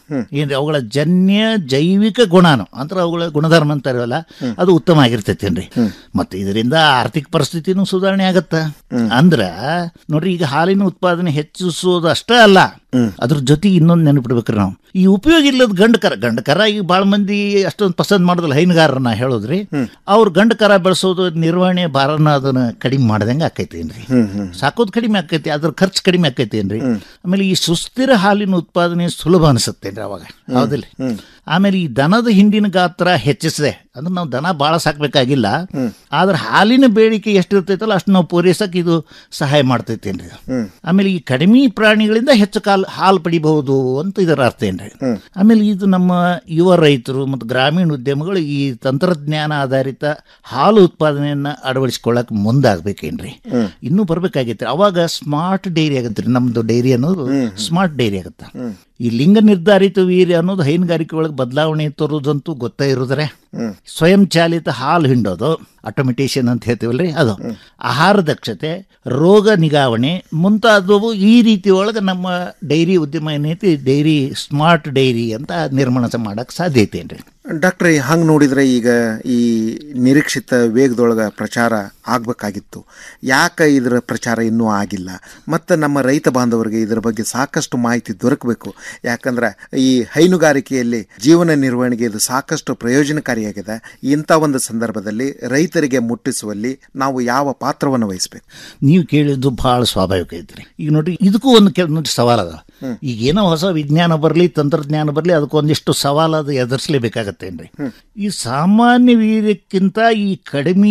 ಏನ್ರಿ ಅವುಗಳ ಜನ್ಯ ಜೈವಿಕ ಗುಣನು ಅಂದ್ರೆ ಅವುಗಳ ಗುಣಧರ್ಮ ಅಂತಾರಲ್ಲ ಅದು ಉತ್ತಮ ಆಗಿರ್ತೈತೇನ್ರಿ ಮತ್ತೆ ಇದರಿಂದ ಆರ್ಥಿಕ ಪರಿಸ್ಥಿತಿನೂ ಸುಧಾರಣೆ ಆಗತ್ತ ಅಂದ್ರ ನೋಡ್ರಿ ಈಗ ಹಾಲಿನ ಉತ್ಪಾದನೆ ಹೆಚ್ಚಿಸೋದು ಅಷ್ಟೇ ಅಲ್ಲ ಅದ್ರ ಜೊತೆಗೆ ಇನ್ನೊಂದು ನೆನಪಿಡ್ಬೇಕ್ರಿ ನಾವು ಈ ಉಪಯೋಗ ಇಲ್ಲದ ಗಂಡ ಕರ ಗಂಡ ಕರ ಈಗ ಬಾಳ ಮಂದಿ ಅಷ್ಟೊಂದು ಪಸಂದ್ ಮಾಡೋದಿಲ್ಲ ಹೈನುಗಾರರನ್ನ ಹೇಳೋದ್ರಿ ಅವ್ರ ಗಂಡ ಕರ ಬೆಳೆಸೋದು ನಿರ್ವಹಣೆ ಭಾರನ ಅದನ್ನ ಕಡಿಮೆ ಮಾಡ್ದಂಗೆ ಆಕೈತಿ ಏನ್ರಿ ಸಾಕೋದು ಕಡಿಮೆ ಆಕೈತಿ ಅದ್ರ ಖರ್ಚು ಕಡಿಮೆ ಆಕೈತಿ ಏನ್ರಿ ಆಮೇಲೆ ಈ ಸುಸ್ಥಿರ ಹಾಲಿನ ಉತ್ಪಾದನೆ ಸುಲಭ ಅನಿಸುತ್ತೇನ್ರಿ ಅವಾಗ ಹೌದಿಲ್ಲ ಆಮೇಲೆ ಈ ದನದ ಹಿಂಡಿನ ಗಾತ್ರ ಹೆಚ್ಚಿಸಿದೆ ಅಂದ್ರೆ ನಾವು ದನ ಭಾಳ ಸಾಕ್ಬೇಕಾಗಿಲ್ಲ ಆದ್ರೆ ಹಾಲಿನ ಬೇಡಿಕೆ ಎಷ್ಟು ಇರ್ತೈತಲ್ಲ ಅಷ್ಟು ನಾವು ಪೂರೈಸಕ್ಕೆ ಇದು ಸಹಾಯ ಮಾಡ್ತೈತೇನ್ರಿ ಆಮೇಲೆ ಈ ಕಡಿಮೆ ಪ್ರಾಣಿಗಳಿಂದ ಹೆಚ್ಚು ಕಾಲ ಹಾಲು ಪಡಿಬಹುದು ಅಂತ ಇದರ ಅರ್ಥ ಏನ್ರಿ ಆಮೇಲೆ ಇದು ನಮ್ಮ ಯುವ ರೈತರು ಮತ್ತು ಗ್ರಾಮೀಣ ಉದ್ಯಮಗಳು ಈ ತಂತ್ರಜ್ಞಾನ ಆಧಾರಿತ ಹಾಲು ಉತ್ಪಾದನೆಯನ್ನ ಅಳವಡಿಸಿಕೊಳ್ಳಕ್ ಮುಂದಾಗ್ಬೇಕೇನ್ರಿ ಇನ್ನೂ ಬರ್ಬೇಕಾಗೈತ್ರಿ ಅವಾಗ ಸ್ಮಾರ್ಟ್ ಡೈರಿ ಆಗತ್ರಿ ನಮ್ದು ಡೈರಿ ಅನ್ನೋದು ಸ್ಮಾರ್ಟ್ ಡೈರಿ ಆಗತ್ತ ಈ ಲಿಂಗ ನಿರ್ಧಾರಿತ ವೀರ್ಯ ಅನ್ನೋದು ಹೈನುಗಾರಿಕೆ ಒಳಗೆ ಬದಲಾವಣೆ ತರೋದಂತೂ ಗೊತ್ತೇ ಇರುದ್ರೆ ಸ್ವಯಂ ಚಾಲಿತ ಹಾಲು ಹಿಂಡೋದು ಆಟೋಮೆಟೇಷನ್ ಅಂತ ಹೇಳ್ತೀವಲ್ರಿ ಅದು ಆಹಾರ ದಕ್ಷತೆ ರೋಗ ನಿಗಾವಣೆ ಮುಂತಾದವು ಈ ರೀತಿ ಒಳಗೆ ನಮ್ಮ ಡೈರಿ ಉದ್ಯಮ ಏನೈತಿ ಡೈರಿ ಸ್ಮಾರ್ಟ್ ಡೈರಿ ಅಂತ ನಿರ್ಮಾಣ ಮಾಡಕ್ ಸಾಧ್ಯತೆ ಏನ್ರಿ ಡಾಕ್ಟ್ರೆ ಹಂಗೆ ನೋಡಿದ್ರೆ ಈಗ ಈ ನಿರೀಕ್ಷಿತ ವೇಗದೊಳಗ ಪ್ರಚಾರ ಆಗಬೇಕಾಗಿತ್ತು ಯಾಕೆ ಇದರ ಪ್ರಚಾರ ಇನ್ನೂ ಆಗಿಲ್ಲ ಮತ್ತು ನಮ್ಮ ರೈತ ಬಾಂಧವರಿಗೆ ಇದರ ಬಗ್ಗೆ ಸಾಕಷ್ಟು ಮಾಹಿತಿ ದೊರಕಬೇಕು ಯಾಕಂದ್ರೆ ಈ ಹೈನುಗಾರಿಕೆಯಲ್ಲಿ ಜೀವನ ನಿರ್ವಹಣೆಗೆ ಇದು ಸಾಕಷ್ಟು ಪ್ರಯೋಜನಕಾರಿಯಾಗಿದೆ ಇಂಥ ಒಂದು ಸಂದರ್ಭದಲ್ಲಿ ರೈತರಿಗೆ ಮುಟ್ಟಿಸುವಲ್ಲಿ ನಾವು ಯಾವ ಪಾತ್ರವನ್ನು ವಹಿಸಬೇಕು ನೀವು ಕೇಳಿದ್ದು ಬಹಳ ಸ್ವಾಭಾವಿಕ ಐತ್ರಿ ಈಗ ನೋಡ್ರಿ ಇದಕ್ಕೂ ಒಂದು ಕೆಲವೊಂದು ಸವಾಲ್ ಅದ ಈಗ ಏನೋ ಹೊಸ ವಿಜ್ಞಾನ ಬರಲಿ ತಂತ್ರಜ್ಞಾನ ಬರಲಿ ಅದಕ್ಕೊಂದಿಷ್ಟು ಸವಾಲು ಅದು ಎದುರಿಸಲೇಬೇಕಾಗತ್ತೇನ್ರಿ ಈ ಸಾಮಾನ್ಯ ವೀರ್ಯಕ್ಕಿಂತ ಈ ಕಡಿಮೆ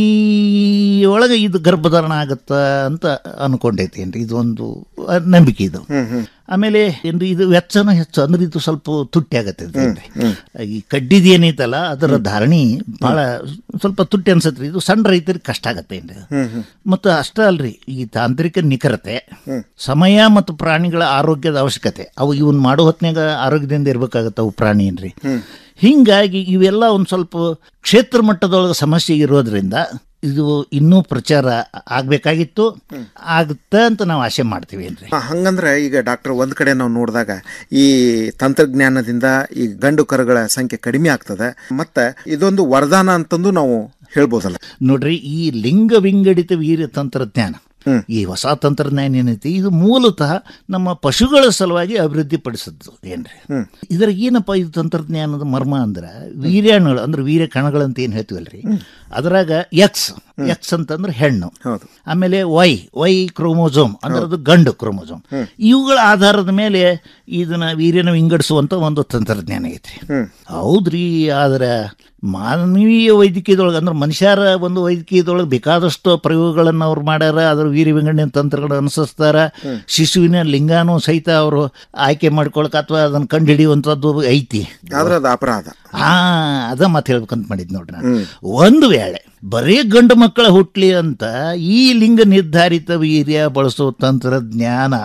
ಒಳಗೆ ಇದು ಗರ್ಭಧಾರಣ ಆಗತ್ತ ಅಂತ ಅನ್ಕೊಂಡೈತೇನ್ರಿ ಇದೊಂದು ಆ, ನಂಬಿಕೆ ಇದು ಆಮೇಲೆ ಏನ್ರಿ ಇದು ವೆಚ್ಚನೂ ಹೆಚ್ಚು ಅಂದ್ರೆ ಇದು ಸ್ವಲ್ಪ ತುಟ್ಟಿ ಆಗತ್ತೆ ಇದ್ರಿಂದ. ಈ ಕಡ್ಡಿದ್ ಏನೈತಲ್ಲ ಅದರ ಧಾರಣಿ ಬಹಳ ಸ್ವಲ್ಪ ತುಟ್ಟಿ ಅನ್ಸತ್ರಿ ಇದು ಸಣ್ಣ ರೈತರಿಗೆ ಕಷ್ಟ ಆಗತ್ತೆ ಏನ್ರಿ ಮತ್ತು ಅಷ್ಟೇ ಅಲ್ರಿ ಈ ತಾಂತ್ರಿಕ ನಿಖರತೆ ಸಮಯ ಮತ್ತು ಪ್ರಾಣಿಗಳ ಆರೋಗ್ಯದ ಅವಶ್ಯಕತೆ ಅವು ಇವನ್ ಮಾಡೋ ಹೊತ್ನ್ಯಾಗ ಆರೋಗ್ಯದಿಂದ ಇರ್ಬೇಕಾಗತ್ತ ಅವು ಪ್ರಾಣಿ ಏನ್ರಿ ಹಿಂಗಾಗಿ ಇವೆಲ್ಲ ಒಂದು ಸ್ವಲ್ಪ ಕ್ಷೇತ್ರ ಮಟ್ಟದೊಳಗೆ ಸಮಸ್ಯೆ ಇರೋದ್ರಿಂದ ಇದು ಇನ್ನೂ ಪ್ರಚಾರ ಆಗ್ಬೇಕಾಗಿತ್ತು ಆಗುತ್ತೆ ಅಂತ ನಾವು ಆಸೆ ಮಾಡ್ತೀವಿ ಏನ್ರಿ ಆ, ಹಂಗಂದ್ರೆ ಈಗ ಡಾಕ್ಟರ್ ಒಂದ್ ಕಡೆ ನಾವು ನೋಡಿದಾಗ ಈ ತಂತ್ರಜ್ಞಾನದಿಂದ ಈ ಗಂಡು ಕರುಗಳ ಸಂಖ್ಯೆ ಕಡಿಮೆ ಆಗ್ತದೆ ಮತ್ತೆ ಇದೊಂದು ವರದಾನ ಅಂತಂದು ನಾವು ಹೇಳ್ಬೋದಲ್ಲ ನೋಡ್ರಿ ಈ ಲಿಂಗ ವಿಂಗಡಿತ ವೀರ್ಯ ತಂತ್ರಜ್ಞಾನ ಈ ಹೊಸ ತಂತ್ರಜ್ಞಾನ ಏನೈತಿ ಇದು ಮೂಲತಃ ನಮ್ಮ ಪಶುಗಳ ಸಲುವಾಗಿ ಅಭಿವೃದ್ಧಿ ಪಡಿಸಿದ್ದು ಏನ್ರಿ ಇದರ ಏನಪ್ಪ ಇದು ತಂತ್ರಜ್ಞಾನದ ಮರ್ಮ ಅಂದ್ರ ವೀರ್ಯಾಣುಗಳು ಅಂದ್ರೆ ವೀರ್ಯ ಕಣಗಳಂತ ಏನ್ ಹೇಳ್ತೀವಲ್ರಿ ಅದ್ರಾಗ ಎಕ್ಸ್ ಎಕ್ಸ್ ಅಂತಂದ್ರೆ ಹೆಣ್ಣು ಆಮೇಲೆ ವೈ ವೈ ಕ್ರೋಮೋಸೋಮ್ ಅಂದ್ರೆ ಅದು ಗಂಡು ಕ್ರೋಮೋಸೋಮ್ ಇವುಗಳ ಆಧಾರದ ಮೇಲೆ ಇದನ್ನ ವೀರ್ಯನ ವಿಂಗಡಿಸುವಂತ ಒಂದು ತಂತ್ರಜ್ಞಾನ ಐತ್ರಿ ಹೌದ್ರಿ ಆದ್ರೆ ಮಾನವೀಯ ವೈದ್ಯಕೀಯದೊಳಗೆ ಅಂದ್ರೆ ಮನುಷ್ಯರ ಒಂದು ವೈದ್ಯಕೀಯದೊಳಗೆ ಬೇಕಾದಷ್ಟು ಪ್ರಯೋಗಗಳನ್ನು ಅವ್ರು ಮಾಡ್ಯಾರ ಅದ್ರ ವೀರ್ಯ ವಿಂಗಡಣೆ ತಂತ್ರಗಳು ಅನುಸರಿಸ್ತಾರ ಶಿಶುವಿನ ಲಿಂಗಾನು ಸಹಿತ ಅವರು ಆಯ್ಕೆ ಮಾಡ್ಕೊಳಕ್ ಅಥವಾ ಅದನ್ನ ಕಂಡು ಹಿಡಿಯುವಂಥದ್ದು ಐತಿ ಆದ್ರೆ ಅದು ಅಪರಾಧ ಹಾ ಅದ ಮಾತು ಹೇಳ್ಬೇಕಂತ ಮಾಡಿದ್ ನೋಡ್ರಿ ನಾನು ಒಂದು ವೇಳೆ ಬರೀ ಗಂಡು ಮಕ್ಕಳ ಹುಟ್ಲಿ ಅಂತ ಈ ಲಿಂಗ ನಿರ್ಧಾರಿತ ವೀರ್ಯ ಬಳಸೋ ತಂತ್ರಜ್ಞಾನ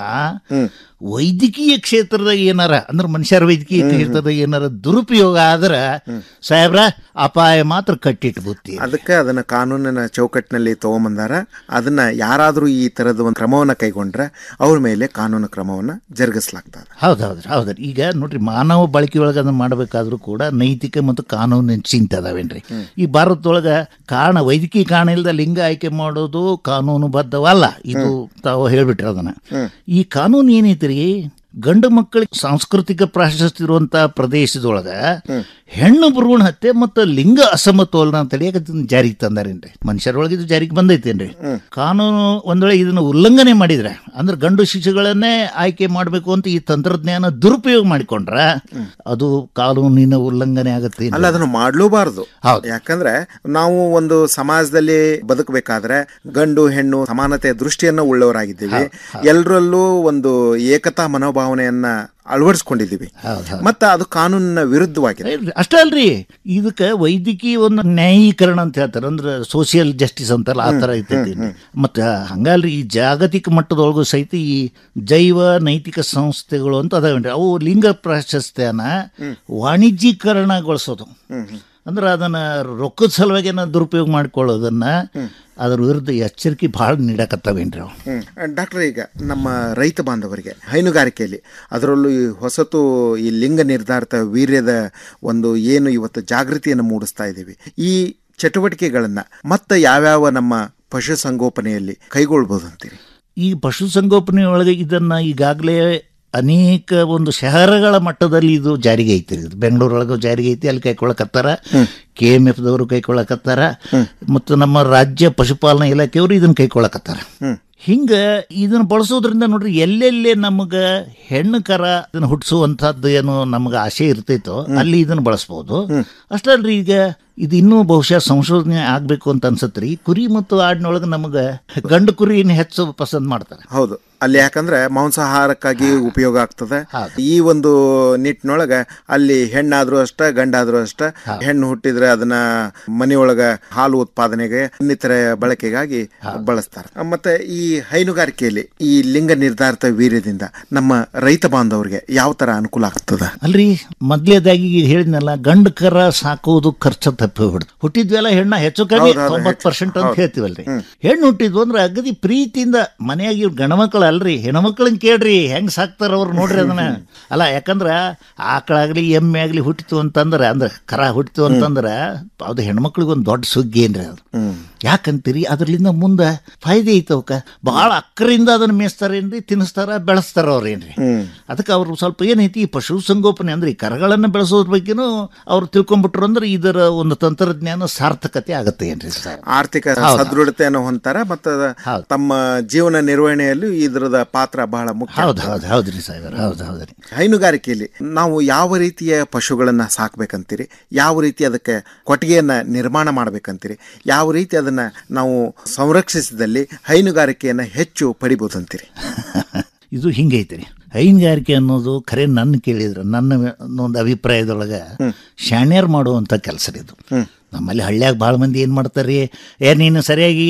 ವೈದ್ಯಕೀಯ ಕ್ಷೇತ್ರದಾಗ ಏನಾರ ಅಂದ್ರೆ ಮನುಷ್ಯರ ವೈದ್ಯಕೀಯ ಕ್ಷೇತ್ರದಾಗ ಏನಾರ ದುರುಪಯೋಗ ಆದ್ರ ಸಾಹೇಬ್ರ ಅಪಾಯ ಮಾತ್ರ ಕಟ್ಟಿಟ್ಟು ಬುತ್ತಿ ಅದಕ್ಕೆ ಅದನ್ನ ಕಾನೂನಿನ ಚೌಕಟ್ಟಿನಲ್ಲಿ ತಗೊಂಬಂದಾರ ಅದನ್ನ ಯಾರಾದರೂ ಈ ತರದ ಒಂದು ಕ್ರಮವನ್ನ ಕೈಗೊಂಡ್ರೆ ಅವ್ರ ಮೇಲೆ ಕಾನೂನು ಕ್ರಮವನ್ನ ಜರುಗಿಸಲಾಗ್ತದೆ ಹೌದೌದ್ರಿ ಹೌದ್ರಿ ಈಗ ನೋಡ್ರಿ ಮಾನವ ಬಳಕೆಯೊಳಗೆ ಅದನ್ನ ಮಾಡಬೇಕಾದ್ರೂ ಕೂಡ ನೈತಿಕ ಮತ್ತು ಕಾನೂನಿನ ಚಿಂತೆ ಅದಾವೇನ್ರಿ ಈ ಭಾರತದೊಳಗ ಕಾರಣ ವೈದ್ಯಕೀಯ ಕಾರಣ ಇಲ್ಲದ ಲಿಂಗ ಆಯ್ಕೆ ಮಾಡೋದು ಕಾನೂನುಬದ್ಧವಲ್ಲ ಇದು ತಾವು ಹೇಳ್ಬಿಟ್ರಿ ಅದನ್ನ ಈ ಕಾನೂನು ಏನೈತ್ರಿ ಗಂಡು ಮಕ್ಕಳಿಗೆ ಸಾಂಸ್ಕೃತಿಕ ಪ್ರಾಶಸ್ತ್ಯ ಇರುವಂತ ಪ್ರದೇಶದೊಳಗ ಹೆಣ್ಣು ಭ್ರೂಣ ಹತ್ಯೆ ಮತ್ತು ಲಿಂಗ ಅಸಮತೋಲನ ಅಂತ ಹೇಳಿ ಅದನ್ನ ಜಾರಿಗೆ ತಂದಾರೇನ್ರಿ ಮನುಷ್ಯರೊಳಗೆ ಇದು ಜಾರಿಗೆ ಬಂದೈತೇನ್ರಿ ಕಾನೂನು ಒಂದ್ ವೇಳೆ ಇದನ್ನ ಉಲ್ಲಂಘನೆ ಮಾಡಿದ್ರೆ ಅಂದ್ರೆ ಗಂಡು ಶಿಶುಗಳನ್ನೇ ಆಯ್ಕೆ ಮಾಡಬೇಕು ಅಂತ ಈ ತಂತ್ರಜ್ಞಾನ ದುರುಪಯೋಗ ಮಾಡಿಕೊಂಡ್ರ ಅದು ಕಾನೂನಿನ ಉಲ್ಲಂಘನೆ ಆಗತ್ತೆ ಅಲ್ಲ ಅದನ್ನು ಮಾಡ್ಲೂಬಾರದು ಯಾಕಂದ್ರೆ ನಾವು ಒಂದು ಸಮಾಜದಲ್ಲಿ ಬದುಕಬೇಕಾದ್ರೆ ಗಂಡು ಹೆಣ್ಣು ಸಮಾನತೆಯ ದೃಷ್ಟಿಯನ್ನ ಉಳ್ಳವರಾಗಿದ್ದೀವಿ ಎಲ್ಲರಲ್ಲೂ ಒಂದು ಏಕತಾ ಮನೋಭಾವನೆಯನ್ನ ಅಳವಡಿಸ್ಕೊಂಡಿದ್ದೀವಿ ಮತ್ತೆ ಅದು ಕಾನೂನಿನ ವಿರುದ್ಧವಾಗಿದೆ ಅಷ್ಟೇ ಅಲ್ರಿ ಇದಕ್ಕೆ ವೈದ್ಯಕೀಯ ಒಂದು ನ್ಯಾಯೀಕರಣ ಅಂತ ಹೇಳ್ತಾರೆ ಅಂದ್ರೆ ಸೋಷಿಯಲ್ ಜಸ್ಟಿಸ್ ಅಂತಾರಲ್ಲ ಆ ತರ ಐತೈತಿ ಮತ್ತೆ ಹಂಗಲ್ರಿ ಈ ಜಾಗತಿಕ ಮಟ್ಟದೊಳಗೂ ಸಹಿತ ಈ ಜೈವ ನೈತಿಕ ಸಂಸ್ಥೆಗಳು ಅಂತ ಅದಾವೇನ್ರಿ ಅವು ಲಿಂಗ ಪ್ರಾಶಸ್ತ್ಯನ ವಾಣಿಜ್ಯೀಕರಣಗೊಳಿಸೋದು ಅಂದ್ರೆ ಅದನ್ನ ರೊಕ್ಕದ ಸಲುವಾಗಿ ನಾವು ದುರುಪಯೋಗ ಮಾಡ್ಕೊಳ್ಳೋದನ್ನ ಅದ್ರ ವಿರುದ್ಧ ಎಚ್ಚರಿಕೆ ಭಾಳ ನೀಡಕತ್ತಾವೇನ್ರಿ ಅವು ಹ್ಮ್ ಡಾಕ್ಟರ್ ಈಗ ನಮ್ಮ ರೈತ ಬಾಂಧವರಿಗೆ ಹೈನುಗಾರಿಕೆಯಲ್ಲಿ ಅದರಲ್ಲೂ ಈ ಹೊಸತು ಈ ಲಿಂಗ ನಿರ್ಧಾರಿತ ವೀರ್ಯದ ಒಂದು ಏನು ಇವತ್ತು ಜಾಗೃತಿಯನ್ನು ಮೂಡಿಸ್ತಾ ಇದ್ದೀವಿ ಈ ಚಟುವಟಿಕೆಗಳನ್ನ ಮತ್ತೆ ಯಾವ್ಯಾವ ನಮ್ಮ ಪಶುಸಂಗೋಪನೆಯಲ್ಲಿ ಕೈಗೊಳ್ಬೋದು ಅಂತೀರಿ ಈ ಪಶುಸಂಗೋಪನೆ ಒಳಗೆ ಇದನ್ನ ಈಗಾಗಲೇ ಅನೇಕ ಒಂದು ಶಹರಗಳ ಮಟ್ಟದಲ್ಲಿ ಇದು ಜಾರಿಗೆ ಐತಿ ಇದು ಬೆಂಗಳೂರೊಳಗೆ ಜಾರಿಗೆ ಐತಿ ಅಲ್ಲಿ ಕೈಗೊಳ್ಳಕತ್ತಾರ ಕೆ ಎಮ್ ಎಫ್ ದವರು ಕೈಗೊಳ್ಳಕತ್ತಾರ ಮತ್ತು ನಮ್ಮ ರಾಜ್ಯ ಪಶುಪಾಲನಾ ಇಲಾಖೆಯವರು ಇದನ್ನ ಕೈಗೊಳ್ಳಕತ್ತಾರ ಹಿಂಗ ಇದನ್ನ ಬಳಸೋದ್ರಿಂದ ನೋಡ್ರಿ ಎಲ್ಲೆಲ್ಲಿ ನಮಗ ಹೆಣ್ಣು ಕರ ಇದನ್ನ ಹುಟ್ಟಿಸುವಂತಹದ್ದು ಏನು ನಮ್ಗೆ ಆಸೆ ಇರ್ತೈತೋ ಅಲ್ಲಿ ಇದನ್ನ ಬಳಸ್ಬೋದು ಅಷ್ಟಲ್ರಿ ಈಗ ಇದು ಇನ್ನೂ ಬಹುಶಃ ಸಂಶೋಧನೆ ಆಗ್ಬೇಕು ಅಂತ ಅನ್ಸತ್ರಿ ಕುರಿ ಮತ್ತು ಆಡಿನೊಳಗೆ ನಮಗ ಗಂಡು ಕುರಿನ ಹೆಚ್ಚು ಪಸಂದ್ ಮಾಡ್ತಾರೆ ಹೌದು ಅಲ್ಲಿ ಯಾಕಂದ್ರೆ ಮಾಂಸಾಹಾರಕ್ಕಾಗಿ ಉಪಯೋಗ ಆಗ್ತದೆ ಈ ಒಂದು ನಿಟ್ಟಿನೊಳಗ ಅಲ್ಲಿ ಹೆಣ್ಣಾದ್ರೂ ಅಷ್ಟ ಗಂಡಾದ್ರೂ ಅಷ್ಟ ಹೆಣ್ಣು ಹುಟ್ಟಿದ್ರೆ ಅದನ್ನ ಮನೆಯೊಳಗ ಹಾಲು ಉತ್ಪಾದನೆಗೆ ಇನ್ನಿತರ ಬಳಕೆಗಾಗಿ ಬಳಸ್ತಾರೆ ಮತ್ತೆ ಈ ಹೈನುಗಾರಿಕೆಯಲ್ಲಿ ಈ ಲಿಂಗ ನಿರ್ಧಾರಿತ ವೀರ್ಯದಿಂದ ನಮ್ಮ ರೈತ ಬಾಂಧವರಿಗೆ ಯಾವ ತರ ಅನುಕೂಲ ಆಗ್ತದ ಅಲ್ರಿ ಮೊದ್ಲೇದಾಗಿ ಈಗ ಹೇಳಿದ್ನಲ್ಲ ಗಂಡು ಕರ ಸಾಕೋದು ಖರ್ಚು ತಪ್ಪಿ ಬಿಡ್ತು ಹುಟ್ಟಿದ್ವೆಲ್ಲ ಹೆಣ್ಣ ಹೆಚ್ಚು ಕಮ್ಮಿ ಹೌದು, ಹೌದು, ತೊಂಬತ್ ಹೆಚ್ಚು. ಪರ್ಸೆಂಟ್ ಅಂತ ಹೌದು. ಹೇಳ್ತೀವಲ್ರಿ ಹೆಣ್ಣು ಹುಟ್ಟಿದ್ವು ಅಂದ್ರೆ ಅಗದಿ ಪ್ರೀತಿಯಿಂದ ಮನೆಯಾಗ ಇವ್ರು ಗಣಮಕ್ಳು ಅಲ್ರಿ ಹೆಣ್ಮಕ್ಳನ್ನ ಕೇಳ್ರಿ ಹೆಂಗ್ ಸಾಕ್ತಾರ ಅವ್ರು ನೋಡ್ರಿ ಅದನ್ನ ಅಲ್ಲ ಯಾಕಂದ್ರ ಆಕಳಾಗ್ಲಿ ಎಮ್ಮೆ ಆಗ್ಲಿ ಹುಟ್ಟಿತು ಅಂತಂದ್ರ ಅಂದ್ರೆ ಕರ ಹುಟ್ಟಿತು ಅಂತಂದ್ರ ಅದು ಹೆಣ್ಮಕ್ಳಿಗೆ ಒಂದು ದೊಡ್ಡ ಸುಗ್ಗಿ ಏನ್ರಿ ಅದು ಯಾಕಂತೀರಿ ಅದ್ರಲಿಂದ ಮುಂದೆ ಫಾಯ್ದೆ ಐತೆ ಅವಕ್ಕ ಬಹಳ ಅಕ್ಕರಿಂದ ಅದನ್ನ ಮೇಯಿಸ್ತಾರೇನ್ರಿ ತಿನ್ನಿಸ್ತಾರ ಬೆಳೆಸ್ತಾರ ಅವ್ರೇನ್ರಿ ಅದಕ್ಕೆ ಅವ್ರು ಸ್ವಲ್ಪ ಏನೈತಿ ಈ ಪಶು ಸಂಗೋಪನೆ ಅಂದ್ರೆ ಈ ಕರಗಳನ್ನ ಬೆಳೆಸೋದ್ರ ಬಗ್ಗೆನೂ ಅವ್ರು ತಿಳ್ಕೊಂಡ್ಬಿಟ್ರು ಅಂದ್ರೆ ಇದರ ಒಂದು ತಂತ್ರಜ್ಞಾನ ಸಾರ್ಥಕತೆ ಆಗತ್ತೆ ಏನ್ರಿ ಸರ್ ಆರ್ಥಿಕ ಹೌದು. ಸದೃಢತೆಯನ್ನು ಹೊಂತಾರ ಮತ್ತು ತಮ್ಮ ಜೀವನ ನಿರ್ವಹಣೆಯಲ್ಲೂ ಇದರದ ಪಾತ್ರ ಬಹಳ ಮುಖ್ಯ ಹೌದು ಹೌದು ಹೌದ್ರಿ ಸಾಹೇಬರ್ ಹೌದು ಹೌದ್ರಿ ಹೈನುಗಾರಿಕೆಯಲ್ಲಿ ನಾವು ಯಾವ ರೀತಿಯ ಪಶುಗಳನ್ನ ಸಾಕ್ಬೇಕಂತೀರಿ ಯಾವ ರೀತಿ ಅದಕ್ಕೆ ಕೊಟ್ಟಿಗೆಯನ್ನ ನಿರ್ಮಾಣ ಮಾಡ್ಬೇಕಂತೀರಿ ಯಾವ ರೀತಿ ಅದನ್ನ ನಾವು ಸಂರಕ್ಷಿಸಿದಲ್ಲಿ ಹೈನುಗಾರಿಕೆಯನ್ನ ಹೆಚ್ಚು ಪಡಿಬೋದಂತೀರಿ ಇದು ಹಿಂಗೈತ್ರಿ ಹೈನುಗಾರಿಕೆ ಅನ್ನೋದು ಖರೆ ನನ್ನ ಕೇಳಿದ್ರೆ ನನ್ನ ಒಂದು ಅಭಿಪ್ರಾಯದೊಳಗೆ ಶಾಣ್ಯರ್ ಮಾಡುವಂಥ ಕೆಲಸ ಇದು ನಮ್ಮಲ್ಲಿ ಹಳ್ಳ್ಯಾಗ ಭಾಳ ಮಂದಿ ಏನು ಮಾಡ್ತಾರೆ ಏ ನೀನು ಸರಿಯಾಗಿ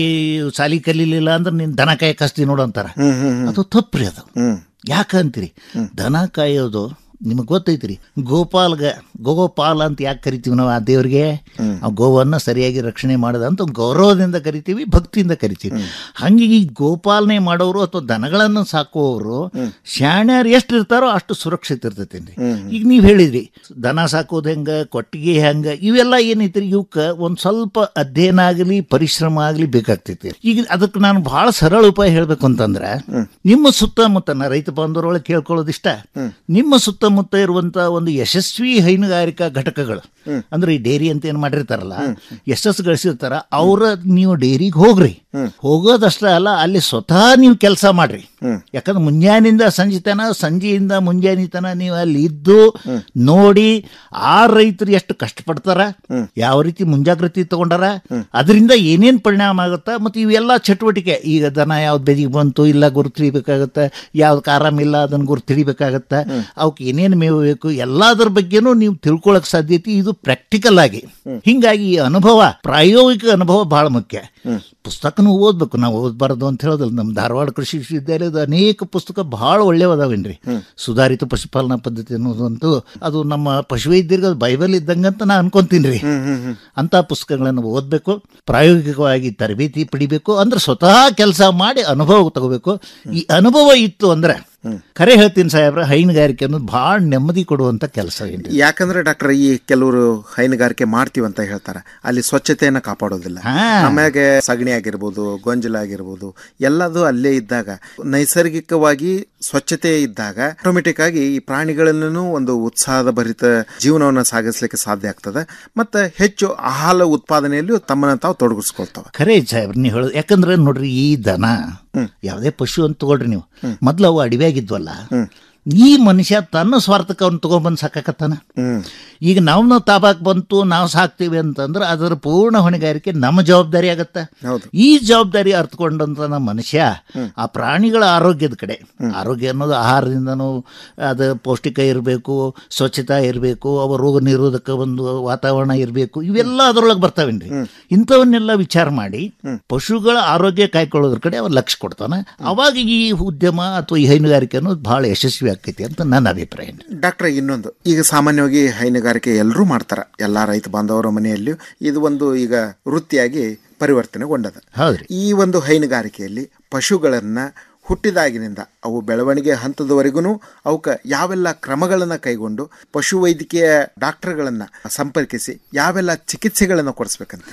ಸಾಲಿ ಕಲೀಲಿಲ್ಲ ಅಂದ್ರೆ ನೀನು ದನ ಕಾಯಿ ಕಸ್ತಿ ನೋಡು ಅಂತಾರ ಅದು ತಪ್ಪ್ರಿ ಅದು ಯಾಕಂತೀರಿ ದನ ಕಾಯೋದು ನಿಮಗೆ ಗೊತ್ತೈತ್ರಿ ಗೋಪಾಲ್ಗ ಗೋಪಾಲ್ ಅಂತ ಯಾಕೆ ಕರಿತೀವಿ ನಾವು ಆ ದೇವ್ರಿಗೆ ಆ ಗೋವನ್ನ ಸರಿಯಾಗಿ ರಕ್ಷಣೆ ಮಾಡದ ಅಂತ ಗೌರವದಿಂದ ಕರಿತೀವಿ ಭಕ್ತಿಯಿಂದ ಕರಿತೀವಿ ಹಂಗೆ ಈ ಗೋಪಾಲನೆ ಮಾಡೋರು ಅಥವಾ ದನಗಳನ್ನು ಸಾಕುವವರು ಶಾಣ್ಯರು ಎಷ್ಟು ಇರ್ತಾರೋ ಅಷ್ಟು ಸುರಕ್ಷಿತ ಇರ್ತೈತೇನ್ರಿ ಈಗ ನೀವು ಹೇಳಿದ್ರಿ ದನ ಸಾಕೋದು ಹೆಂಗ ಕೊಟ್ಟಿಗೆ ಹೆಂಗ ಇವೆಲ್ಲ ಏನೈತ್ರಿ ಇವಕ್ಕೆ ಒಂದು ಸ್ವಲ್ಪ ಅಧ್ಯಯನ ಆಗಲಿ ಪರಿಶ್ರಮ ಆಗಲಿ ಬೇಕಾಗ್ತೈತಿ ಈಗ ಅದಕ್ಕೆ ನಾನು ಬಹಳ ಸರಳ ಉಪಾಯ ಹೇಳ್ಬೇಕು ಅಂತಂದ್ರೆ ನಿಮ್ಮ ಸುತ್ತಮುತ್ತ ನಾ ರೈತ ಬಾಂಧವರೊಳಗೆ ಕೇಳ್ಕೊಳ್ಳೋದಿಷ್ಟ ನಿಮ್ಮ ಸುತ್ತಮುತ್ತ ಇರುವಂತ ಒಂದು ಯಶಸ್ವಿ ಹೈನುಗಾರಿಕಾ ಘಟಕಗಳು ಅಂದ್ರೆ ಈ ಡೇರಿ ಅಂತ ಏನ್ ಮಾಡಿರ್ತಾರಲ್ಲ ಯಶಸ್ಸು ಗಳಿಸಿರ್ತಾರ ಅವ್ರ ನೀವು ಡೇರಿಗೆ ಹೋಗ್ರಿ ಹೋಗೋದಷ್ಟೇ ಅಲ್ಲ ಅಲ್ಲಿ ಸ್ವತಃ ನೀವು ಕೆಲಸ ಮಾಡ್ರಿ ಯಾಕಂದ್ರೆ ಮುಂಜಾನಿಂದ ಸಂಜೆ ತನ ಸಂಜೆಯಿಂದ ಮುಂಜಾನೆ ತನ ನೀವು ಅಲ್ಲಿ ಇದ್ದು ನೋಡಿ ಆ ರೈತರು ಎಷ್ಟು ಕಷ್ಟಪಡ್ತಾರ ಯಾವ ರೀತಿ ಮುಂಜಾಗ್ರತೆ ತಗೊಂಡಾರ ಅದರಿಂದ ಏನೇನ್ ಪರಿಣಾಮ ಆಗುತ್ತಾ ಮತ್ತೆ ಇವೆಲ್ಲ ಚಟುವಟಿಕೆ ಈಗ ದನ ಯಾವ್ದು ಬೆದಿಗೆ ಬಂತು ಇಲ್ಲ ಗುರುತು ಹಿಡಿಬೇಕಾಗತ್ತೆ ಯಾವ್ದಕ್ಕೆ ಆರಾಮಿಲ್ಲ ಅದನ್ನ ಗುರುತು ಹಿಡಿಬೇಕಾಗತ್ತೆ ಅವಕ್ಕೆ ಏನೇನು ಮೇವು ಬೇಕು ಎಲ್ಲಾದ್ರ ಬಗ್ಗೆನೂ ನೀವು ತಿಳ್ಕೊಳಕ್ ಸಾಧ್ಯತೆ ಇದು ಪ್ರಾಕ್ಟಿಕಲ್ ಆಗಿ ಹಿಂಗಾಗಿ ಈ ಅನುಭವ ಪ್ರಾಯೋಗಿಕ ಅನುಭವ ಬಹಳ ಮುಖ್ಯ ಪುಸ್ತಕನೂ ಓದ್ಬೇಕು ನಾವು ಓದಬಾರ್ದು ಅಂತ ಹೇಳೋದಿಲ್ಲ ನಮ್ಮ ಧಾರವಾಡ ಕೃಷಿ ವಿಶ್ವವಿದ್ಯಾಲಯದ ಅನೇಕ ಪುಸ್ತಕ ಬಹಳ ಒಳ್ಳೆಯದಾವೇನ್ರಿ ಸುಧಾರಿತ ಪಶುಪಾಲನಾ ಪದ್ಧತಿ ಅನ್ನೋದಂತೂ ಅದು ನಮ್ಮ ಪಶುವೈದ್ಯರಿಗೆ ಅದು ಬೈಬಲ್ ಇದ್ದಂಗಂತ ನಾ ಅನ್ಕೊಂತೀನಿ ರೀ ಅಂತ ಪುಸ್ತಕಗಳನ್ನು ಓದಬೇಕು ಪ್ರಾಯೋಗಿಕವಾಗಿ ತರಬೇತಿ ಪಡಿಬೇಕು ಅಂದ್ರೆ ಸ್ವತಃ ಕೆಲಸ ಮಾಡಿ ಅನುಭವ ತಗೋಬೇಕು ಈ ಅನುಭವ ಇತ್ತು ಅಂದ್ರೆ ಖರೆ ಹೇಳ್ತೀನಿ ಸಾಹೇಬ್ರ ಹೈನುಗಾರಿಕೆ ಅನ್ನೋದು ಭಾಳ ನೆಮ್ಮದಿ ಕೊಡುವಂತ ಕೆಲಸ ಏನ್ರಿ ಯಾಕಂದ್ರೆ ಡಾಕ್ಟರ್ ಈ ಕೆಲವರು ಹೈನುಗಾರಿಕೆ ಮಾಡ್ತೀವಿ ಅಂತ ಹೇಳ್ತಾರೆ ಅಲ್ಲಿ ಸ್ವಚ್ಛತೆಯನ್ನ ಕಾಪಾಡೋದಿಲ್ಲ ಆಮ್ಯಾಗೆ ಸಗಣಿ ಆಗಿರ್ಬೋದು ಗೊಂಜಲ ಆಗಿರ್ಬೋದು ಎಲ್ಲದು ಅಲ್ಲೇ ಇದ್ದಾಗ ನೈಸರ್ಗಿಕವಾಗಿ ಸ್ವಚ್ಛತೆ ಇದ್ದಾಗ ಆಟೋಮೆಟಿಕ್ ಆಗಿ ಈ ಪ್ರಾಣಿಗಳನ್ನೂ ಒಂದು ಉತ್ಸಾಹದ ಭರಿತ ಜೀವನವನ್ನು ಸಾಗಿಸ್ಲಿಕ್ಕೆ ಸಾಧ್ಯ ಆಗ್ತದೆ ಮತ್ತೆ ಹೆಚ್ಚು ಹಾಲು ಉತ್ಪಾದನೆಯಲ್ಲೂ ತಮ್ಮನ್ನ ತಾವು ತೊಡಗಿಸ್ಕೊಳ್ತಾವ ಖರೆ ಸಾಹೇಬ್ರ ನೀವು ಹೇಳೋದು ಯಾಕಂದ್ರೆ ನೋಡ್ರಿ ಈ ದನ ಯಾವುದೇ ಪಶು ಅಂತ ತಗೊಳ್ರಿ ನೀವು ಮೊದ್ಲು ಅವು ಅಡವಿಯಾಗಿದ್ವಲ್ಲ ಈ ಮನುಷ್ಯ ತನ್ನ ಸ್ವಾರ್ಥಕ್ಕೆ ಅವ್ನು ತಗೊಂಡ್ಬಂದು ಸಾಕಾಕತ್ತಾನ ಈಗ ನಾವು ತಾಬಾಕ್ ಬಂತು ನಾವು ಸಾಕ್ತೀವಿ ಅಂತಂದ್ರೆ ಅದರ ಪೂರ್ಣ ಹೊಣೆಗಾರಿಕೆ ನಮ್ಮ ಜವಾಬ್ದಾರಿ ಆಗತ್ತೆ ಈ ಜವಾಬ್ದಾರಿ ಅರ್ಥಕೊಂಡಂತ ನಮ್ಮ ಮನುಷ್ಯ ಆ ಪ್ರಾಣಿಗಳ ಆರೋಗ್ಯದ ಕಡೆ ಆರೋಗ್ಯ ಅನ್ನೋದು ಆಹಾರದಿಂದನೂ ಅದು ಪೌಷ್ಟಿಕ ಇರಬೇಕು ಸ್ವಚ್ಛತಾ ಇರಬೇಕು ಅವ ರೋಗ ನಿರೋಧಕ ಒಂದು ವಾತಾವರಣ ಇರಬೇಕು ಇವೆಲ್ಲ ಅದರೊಳಗೆ ಬರ್ತಾವೇನ್ರಿ ಇಂಥವನ್ನೆಲ್ಲ ವಿಚಾರ ಮಾಡಿ ಪಶುಗಳ ಆರೋಗ್ಯ ಕಾಯ್ಕೊಳ್ಳೋದ್ರ ಕಡೆ ಅವ ಲಕ್ಷ್ಯ ಕೊಡ್ತಾನೆ ಅವಾಗ ಈ ಉದ್ಯಮ ಅಥವಾ ಈ ಹೈನುಗಾರಿಕೆ ಅನ್ನೋದು ಬಹಳ ಯಶಸ್ವಿ ಆಕೈತಿ ಅಂತ ನನ್ನ ಅಭಿಪ್ರಾಯ ಡಾಕ್ಟ್ರೆ ಇನ್ನೊಂದು ಈಗ ಸಾಮಾನ್ಯವಾಗಿ ಹೈನುಗಾರಿಕೆ ಎಲ್ಲರೂ ಮಾಡ್ತಾರೆ ಎಲ್ಲ ರೈತ ಬಾಂಧವರ ಮನೆಯಲ್ಲಿಯೂ ಇದು ಒಂದು ಈಗ ವೃತ್ತಿಯಾಗಿ ಪರಿವರ್ತನೆಗೊಂಡದ ಹೌದ್ರಿ ಈ ಒಂದು ಹೈನುಗಾರಿಕೆಯಲ್ಲಿ ಪಶುಗಳನ್ನ ಹುಟ್ಟಿದಾಗಿನಿಂದ ಅವು ಬೆಳವಣಿಗೆ ಹಂತದವರೆಗೂ ಅವಕ್ಕೆ ಯಾವೆಲ್ಲ ಕ್ರಮಗಳನ್ನು ಕೈಗೊಂಡು ಪಶುವೈದ್ಯಕೀಯ ಡಾಕ್ಟರ್ಗಳನ್ನು ಸಂಪರ್ಕಿಸಿ ಯಾವೆಲ್ಲ ಚಿಕಿತ್ಸೆಗಳನ್ನು ಕೊಡಿಸ್ಬೇಕಂತ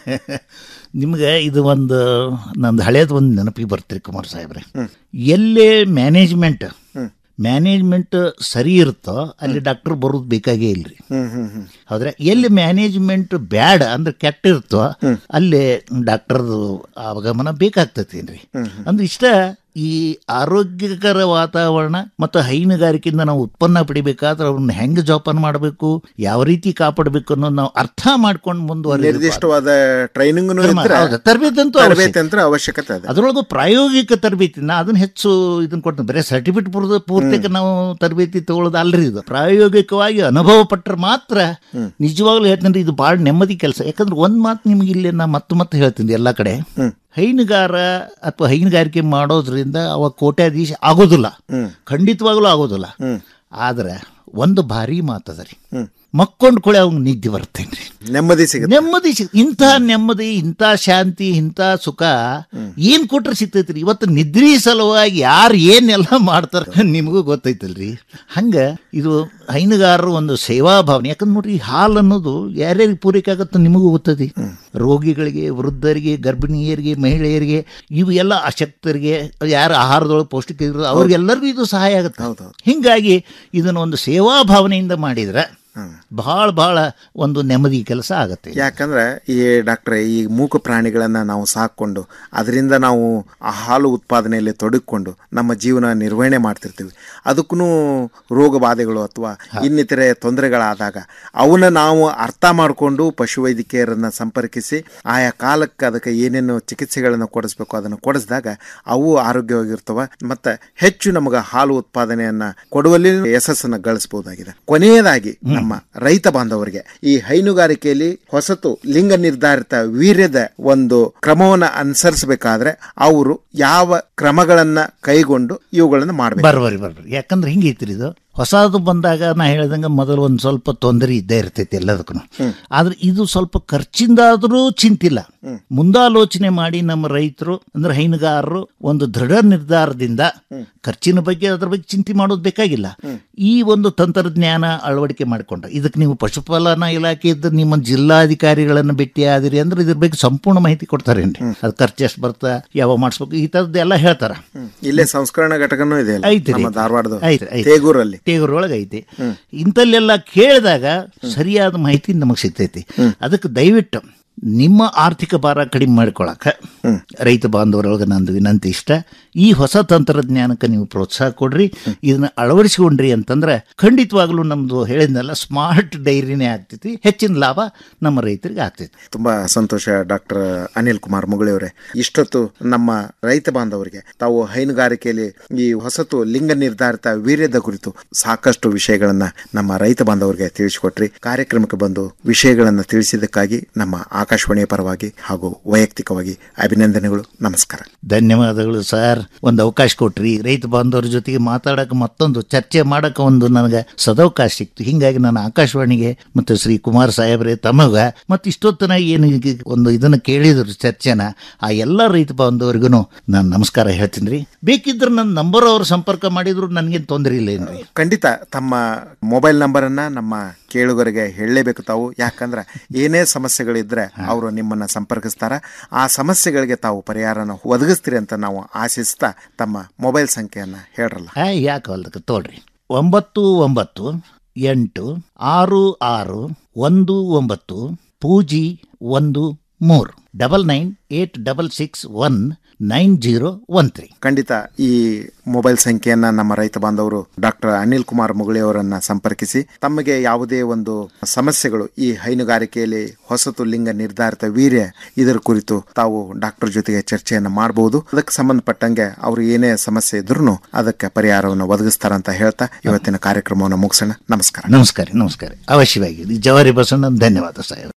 ನಿಮ್ಗೆ ಇದು ಒಂದು ನಂದು ಹಳೇದು ಒಂದು ನೆನಪಿಗೆ ಬರ್ತೀರಿ ಕುಮಾರ್ ಸಾಹೇಬ್ರೆ ಎಲ್ಲೇ ಮ್ಯಾನೇಜ್ಮೆಂಟ್ ಮ್ಯಾನೇಜ್ಮೆಂಟ್ ಸರಿ ಇರುತ್ತೋ ಅಲ್ಲಿ ಡಾಕ್ಟರ್ ಬರೋದು ಬೇಕಾಗೇ ಇಲ್ರಿ ಹೌದ್ರೆ ಎಲ್ಲಿ ಮ್ಯಾನೇಜ್ಮೆಂಟ್ ಬ್ಯಾಡ ಅಂದ್ರೆ ಕೆಟ್ಟ ಇರುತ್ತೋ ಅಲ್ಲಿ ಡಾಕ್ಟರ್ದು ಅವಗಮನ ಬೇಕಾಗ್ತೈತೇನ್ರಿ ಅಂದ್ರೆ ಇಷ್ಟ ಈ ಆರೋಗ್ಯಕರ ವಾತಾವರಣ ಮತ್ತು ಹೈನುಗಾರಿಕೆಯಿಂದ ನಾವು ಉತ್ಪನ್ನ ಪಡಿಬೇಕಾದ್ರೆ ಅವ್ರನ್ನ ಹೆಂಗೆ ಜೋಪಾನ ಮಾಡಬೇಕು ಯಾವ ರೀತಿ ಕಾಪಾಡಬೇಕು ಅನ್ನೋದು ನಾವು ಅರ್ಥ ಮಾಡ್ಕೊಂಡು ಮುಂದುವರೆದ ನಿರ್ದಿಷ್ಟವಾದ ಟ್ರೈನಿಂಗ್ ತರಬೇತಿ ಅಂತೂ ತರಬೇತಿ ಅಂತ ಅವಶ್ಯಕತೆ ಇದೆ ಅದರೊಳಗೂ ಪ್ರಾಯೋಗಿಕ ತರಬೇತಿ ನಾ ಅದನ್ನ ಹೆಚ್ಚು ಇದನ್ನ ಕೊಡ್ತೀನಿ ಬರೀ ಸರ್ಟಿಫಿಕೇಟ್ ಪೂರ್ತಿ ಪೂರ್ತಿಗೆ ನಾವು ತರಬೇತಿ ತಗೊಳ್ಳೋದು ಅಲ್ರಿ ಇದು ಪ್ರಾಯೋಗಿಕವಾಗಿ ಅನುಭವ ಪಟ್ಟರೆ ಮಾತ್ರ ನಿಜವಾಗ್ಲೂ ಹೇಳ್ತೀನಿ ಇದು ಭಾಳ ನೆಮ್ಮದಿ ಕೆಲಸ ಯಾಕಂದ್ರೆ ಒಂದ್ ಮಾತು ನಿಮ್ಗೆ ಇಲ್ಲಿ ನಾ ಮತ್ತೆ ಮತ್ತೆ ಹೇಳ್ತೀನಿ ಎಲ್ಲ ಕಡೆ ಹೈನುಗಾರ ಅಥವಾ ಹೈನುಗಾರಿಕೆ ಮಾಡೋದ್ರಿಂದ ಅವ ಕೋಟ್ಯಾಧೀಶ ಆಗೋದಿಲ್ಲ ಖಂಡಿತವಾಗ್ಲೂ ಆಗೋದಿಲ್ಲ ಆದ್ರೆ ಒಂದು ಭಾರಿ ಮಾತದ ರೀ ಮಕ್ಕೊಂಡ್ ಕೊಳೆ ಅವ್ನಿಗೆ ನಿದ್ದೆ ಬರ್ತೇನ್ರಿ ನೆಮ್ಮದಿ ಸಿಗುತ್ತೆ ನೆಮ್ಮದಿ ಸಿಗ್ ಇಂಥ ನೆಮ್ಮದಿ ಇಂಥ ಶಾಂತಿ ಇಂಥ ಸುಖ ಏನ್ ಕೊಟ್ರೆ ಸಿಗ್ತೈತ್ರಿ ಇವತ್ತು ನಿದ್ರಿ ಸಲುವಾಗಿ ಯಾರು ಏನೆಲ್ಲ ಮಾಡ್ತಾರ ನಿಮಗೂ ಗೊತ್ತೈತಲ್ರಿ ಹಂಗ ಇದು ಹೈನುಗಾರರು ಒಂದು ಸೇವಾ ಭಾವನೆ ಯಾಕಂದ್ರೆ ನೋಡ್ರಿ ಈ ಹಾಲು ಅನ್ನೋದು ಯಾರ್ಯಾರಿಗೆ ಪೂರೈಕೆ ಆಗತ್ತೋ ನಿಮಗೂ ಗೊತ್ತದಿ ರೋಗಿಗಳಿಗೆ ವೃದ್ಧರಿಗೆ ಗರ್ಭಿಣಿಯರಿಗೆ ಮಹಿಳೆಯರಿಗೆ ಇವು ಎಲ್ಲ ಅಶಕ್ತರಿಗೆ ಯಾರು ಆಹಾರದೊಳಗೆ ಪೌಷ್ಟಿಕ ಇರೋ ಅವ್ರಿಗೆಲ್ಲರಿಗೂ ಇದು ಸಹಾಯ ಆಗುತ್ತೆ ಹಿಂಗಾಗಿ ಇದನ್ನ ಒಂದು ಸೇವಾ ಭಾವನೆಯಿಂದ ಮಾಡಿದ್ರೆ ಬಹಳ ಬಹಳ ಒಂದು ನೆಮ್ಮದಿ ಕೆಲಸ ಆಗತ್ತೆ ಯಾಕಂದ್ರೆ ಈ ಡಾಕ್ಟ್ರೆ ಈ ಮೂಕ ಪ್ರಾಣಿಗಳನ್ನ ನಾವು ಸಾಕೊಂಡು ಅದರಿಂದ ನಾವು ಆ ಹಾಲು ಉತ್ಪಾದನೆಯಲ್ಲಿ ತೊಡಗಿಕೊಂಡು ನಮ್ಮ ಜೀವನ ನಿರ್ವಹಣೆ ಮಾಡ್ತಿರ್ತೀವಿ ಅದಕ್ಕೂ ರೋಗ ಬಾಧೆಗಳು ಅಥವಾ ಇನ್ನಿತರೆ ತೊಂದರೆಗಳಾದಾಗ ಅವನ್ನ ನಾವು ಅರ್ಥ ಮಾಡಿಕೊಂಡು ಪಶುವೈದ್ಯಕೀಯರನ್ನ ಸಂಪರ್ಕಿಸಿ ಆಯಾ ಕಾಲಕ್ಕೆ ಅದಕ್ಕೆ ಏನೇನು ಚಿಕಿತ್ಸೆಗಳನ್ನು ಕೊಡಿಸ್ಬೇಕು ಅದನ್ನು ಕೊಡಿಸಿದಾಗ ಅವು ಆರೋಗ್ಯವಾಗಿರ್ತವ ಮತ್ತೆ ಹೆಚ್ಚು ನಮಗೆ ಹಾಲು ಉತ್ಪಾದನೆಯನ್ನ ಕೊಡುವಲ್ಲಿ ಯಶಸ್ಸನ್ನು ಗಳಿಸಬಹುದಾಗಿದೆ ಕೊನೆಯದಾಗಿ ನಮ್ಮ ರೈತ ಬಾಂಧವರಿಗೆ ಈ ಹೈನುಗಾರಿಕೆಯಲ್ಲಿ ಹೊಸತು ಲಿಂಗ ನಿರ್ಧಾರಿತ ವೀರ್ಯದ ಒಂದು ಕ್ರಮವನ್ನು ಅನುಸರಿಸಬೇಕಾದ್ರೆ ಅವರು ಯಾವ ಕ್ರಮಗಳನ್ನ ಕೈಗೊಂಡು ಇವುಗಳನ್ನು ಮಾಡಬೇಕು ಬರ್ಬರಿ ಬರ್ಬರಿ ಯಾಕಂದ್ರೆ ಹಿಂಗೈತ್ರಿ ಇದು ಹೊಸದು ಬಂದಾಗ ನಾ ಹೇಳ್ದಂಗೆ ಮೊದಲು ಒಂದು ಸ್ವಲ್ಪ ತೊಂದರೆ ಇದ್ದೇ ಇರ್ತೈತಿ ಎಲ್ಲದಕ್ಕೂ ಆದ್ರೆ ಇದು ಸ್ವಲ್ಪ ಖರ್ಚಿಂದಾದ್ರೂ ಚಿಂತಿಲ್ಲ ಮುಂದಾಲೋಚನೆ ಮಾಡಿ ನಮ್ಮ ರೈತರು ಅಂದ್ರೆ ಹೈನುಗಾರರು ಒಂದು ದೃಢ ನಿರ್ಧಾರದಿಂದ ಖರ್ಚಿನ ಬಗ್ಗೆ ಅದ್ರ ಬಗ್ಗೆ ಚಿಂತೆ ಮಾಡೋದು ಬೇಕಾಗಿಲ್ಲ ಈ ಒಂದು ತಂತ್ರಜ್ಞಾನ ಅಳವಡಿಕೆ ಮಾಡಿಕೊಂಡ ಇದಕ್ಕೆ ನೀವು ಪಶುಪಾಲನಾ ಇಲಾಖೆ ಇದ್ದ ನಿಮ್ಮ ಜಿಲ್ಲಾಧಿಕಾರಿಗಳನ್ನ ಭೇಟಿ ಆದಿರಿ ಅಂದ್ರೆ ಇದ್ರ ಬಗ್ಗೆ ಸಂಪೂರ್ಣ ಮಾಹಿತಿ ಕೊಡ್ತಾರೇನ್ರಿ ಅದು ಖರ್ಚು ಎಷ್ಟು ಬರ್ತಾ ಯಾವ ಮಾಡಿಸ್ಬೇಕು ಈ ಥರದ್ದು ಎಲ್ಲ ಹೇಳ್ತಾರ ಇಲ್ಲೇ ಸಂಸ್ಕರಣಾ ಘಟಕನೂ ಇದೆ ಅಲ್ಲ? ಐತಿ ನಮ್ಮ ಧಾರವಾಡದ ಐತಿ ಐತಿ. ತೇಗೂರಲ್ಲಿ ತೇಗೂರೊಳಗೆ ಐತಿ ಇಂಥಲ್ಲೆಲ್ಲ ಕೇಳಿದಾಗ ಸರಿಯಾದ ಮಾಹಿತಿ ನಮಗೆ ಸಿಗ್ತೈತಿ ಅದಕ್ಕೆ ದಯವಿಟ್ಟು ನಿಮ್ಮ ಆರ್ಥಿಕ ಭಾರ ಕಡಿಮೆ ಮಾಡ್ಕೊಳಕ ರೈತ ಬಾಂಧವರೊಳಗೆ ನಂದು ವಿನಂತಿ ಇಷ್ಟ ಈ ಹೊಸ ತಂತ್ರಜ್ಞಾನಕ್ಕೆ ನೀವು ಪ್ರೋತ್ಸಾಹ ಕೊಡ್ರಿ ಇದನ್ನ ಅಳವಡಿಸಿಕೊಂಡ್ರಿ ಅಂತಂದ್ರೆ ಖಂಡಿತವಾಗ್ಲೂ ನಮ್ದು ಹೇಳಿದ್ನಲ್ಲ ಸ್ಮಾರ್ಟ್ ಡೈರಿನೇ ಆಗ್ತೈತಿ ಹೆಚ್ಚಿನ ಲಾಭ ನಮ್ಮ ರೈತರಿಗೆ ಆಗ್ತೈತಿ ತುಂಬಾ ಸಂತೋಷ ಡಾಕ್ಟರ್ ಅನಿಲ್ ಕುಮಾರ್ ಮುಗಳಿಯವರೇ ಇಷ್ಟೊತ್ತು ನಮ್ಮ ರೈತ ಬಾಂಧವರಿಗೆ ತಾವು ಹೈನುಗಾರಿಕೆಯಲ್ಲಿ ಈ ಹೊಸತು ಲಿಂಗ ನಿರ್ಧಾರಿತ ವೀರ್ಯದ ಕುರಿತು ಸಾಕಷ್ಟು ವಿಷಯಗಳನ್ನ ನಮ್ಮ ರೈತ ಬಾಂಧವರಿಗೆ ತಿಳಿಸಿಕೊಟ್ರಿ ಕಾರ್ಯಕ್ರಮಕ್ಕೆ ಬಂದು ವಿಷಯಗಳನ್ನ ತಿಳಿಸಿದ್ದಕ್ಕಾಗಿ ನಮ್ಮ ಆಕಾಶವಾಣಿಯ ಪರವಾಗಿ ಹಾಗೂ ವೈಯಕ್ತಿಕವಾಗಿ ಅಭಿನಂದನೆಗಳು ನಮಸ್ಕಾರ ಧನ್ಯವಾದಗಳು ಸರ್ ಒಂದು ಅವಕಾಶ ಕೊಟ್ರಿ ರೈತ ಬಾಂಧವರ ಜೊತೆಗೆ ಮಾತಾಡಕ್ಕೆ ಮತ್ತೊಂದು ಚರ್ಚೆ ಮಾಡಕ್ಕೆ ಒಂದು ನನಗೆ ಸದವಕಾಶ ಸಿಕ್ತು ಹಿಂಗಾಗಿ ನಾನು ಆಕಾಶವಾಣಿಗೆ ಮತ್ತು ಶ್ರೀ ಕುಮಾರ್ ಸಾಹೇಬ್ರೆ ತಮಗ ಮತ್ತು ಇಷ್ಟೊತ್ತನ ಏನು ಈಗ ಒಂದು ಇದನ್ನ ಕೇಳಿದ್ರು ಚರ್ಚೆನ ಆ ಎಲ್ಲ ರೈತ ಬಾಂಧವರಿಗೂ ನಾನು ನಮಸ್ಕಾರ ಹೇಳ್ತೀನಿ ರೀ ಬೇಕಿದ್ರೆ ನನ್ನ ನಂಬರ್ ಅವ್ರು ಸಂಪರ್ಕ ಮಾಡಿದ್ರು ನನಗೇನು ತೊಂದರೆ ಇಲ್ಲ ಏನ್ರಿ ಖಂಡಿತ ತಮ್ಮ ಮೊಬೈಲ್ ನಂಬರನ್ನ ನಮ್ಮ ಕೇಳುಗರಿಗೆ ಹೇಳಲೇಬೇಕು ತಾವು ಯಾಕಂದ್ರೆ ಏನೇ ಸಮಸ್ಯೆಗಳಿದ್ರೆ ಅವರು ನಿಮ್ಮನ್ನ ಸಂಪರ್ಕಿಸ್ತಾರ ಆ ಸಮಸ್ಯೆಗಳಿಗೆ ತಾವು ಪರಿಹಾರನ ಒದಗಿಸ್ತೀರಿ ಅಂತ ನಾವು ಆಶಿಸ್ತಾ ತಮ್ಮ ಮೊಬೈಲ್ ಸಂಖ್ಯೆಯನ್ನ ಹೇಳ್ರಲ್ಲ ಆ ಯಾಕೆ ಅಲ್ದಕ್ಕೆ ತೋಳ್ರಿ ಒಂಬತ್ತು ಒಂಬತ್ತು ಎಂಟು ಆರು ಆರು ಒಂದು ಒಂಬತ್ತು ಪೂಜಿ ಒಂದು ಮೂರು double nine eight double six one nine zero one three ಖಂಡಿತ ಈ ಮೊಬೈಲ್ ಸಂಖ್ಯೆಯನ್ನ ನಮ್ಮ ರೈತ ಬಾಂಧವರು ಡಾಕ್ಟರ್ ಅನಿಲ್ ಕುಮಾರ್ ಮುಗಳಿಯವರನ್ನ ಸಂಪರ್ಕಿಸಿ ತಮಗೆ ಯಾವುದೇ ಒಂದು ಸಮಸ್ಯೆಗಳು ಈ ಹೈನುಗಾರಿಕೆಯಲ್ಲಿ ಹೊಸತು ಲಿಂಗ ನಿರ್ಧಾರಿತ ವೀರ್ಯ ಇದರ ಕುರಿತು ತಾವು ಡಾಕ್ಟರ್ ಜೊತೆಗೆ ಚರ್ಚೆಯನ್ನ ಮಾಡಬಹುದು ಅದಕ್ಕೆ ಸಂಬಂಧಪಟ್ಟಂಗೆ ಅವರು ಏನೇ ಸಮಸ್ಯೆ ಇದ್ರೂ ಅದಕ್ಕೆ ಪರಿಹಾರವನ್ನು ಒದಗಿಸ್ತಾರಂತ ಹೇಳ್ತಾ ಇವತ್ತಿನ ಕಾರ್ಯಕ್ರಮವನ್ನು ಮುಗಿಸೋಣ ನಮಸ್ಕಾರ ನಮಸ್ಕಾರ ನಮಸ್ಕಾರ ಅವಶ್ಯವಾಗಿ ಜವಾರಿ ಬಸವಣ್ಣ ಧನ್ಯವಾದ ಸಾಹೇಬ್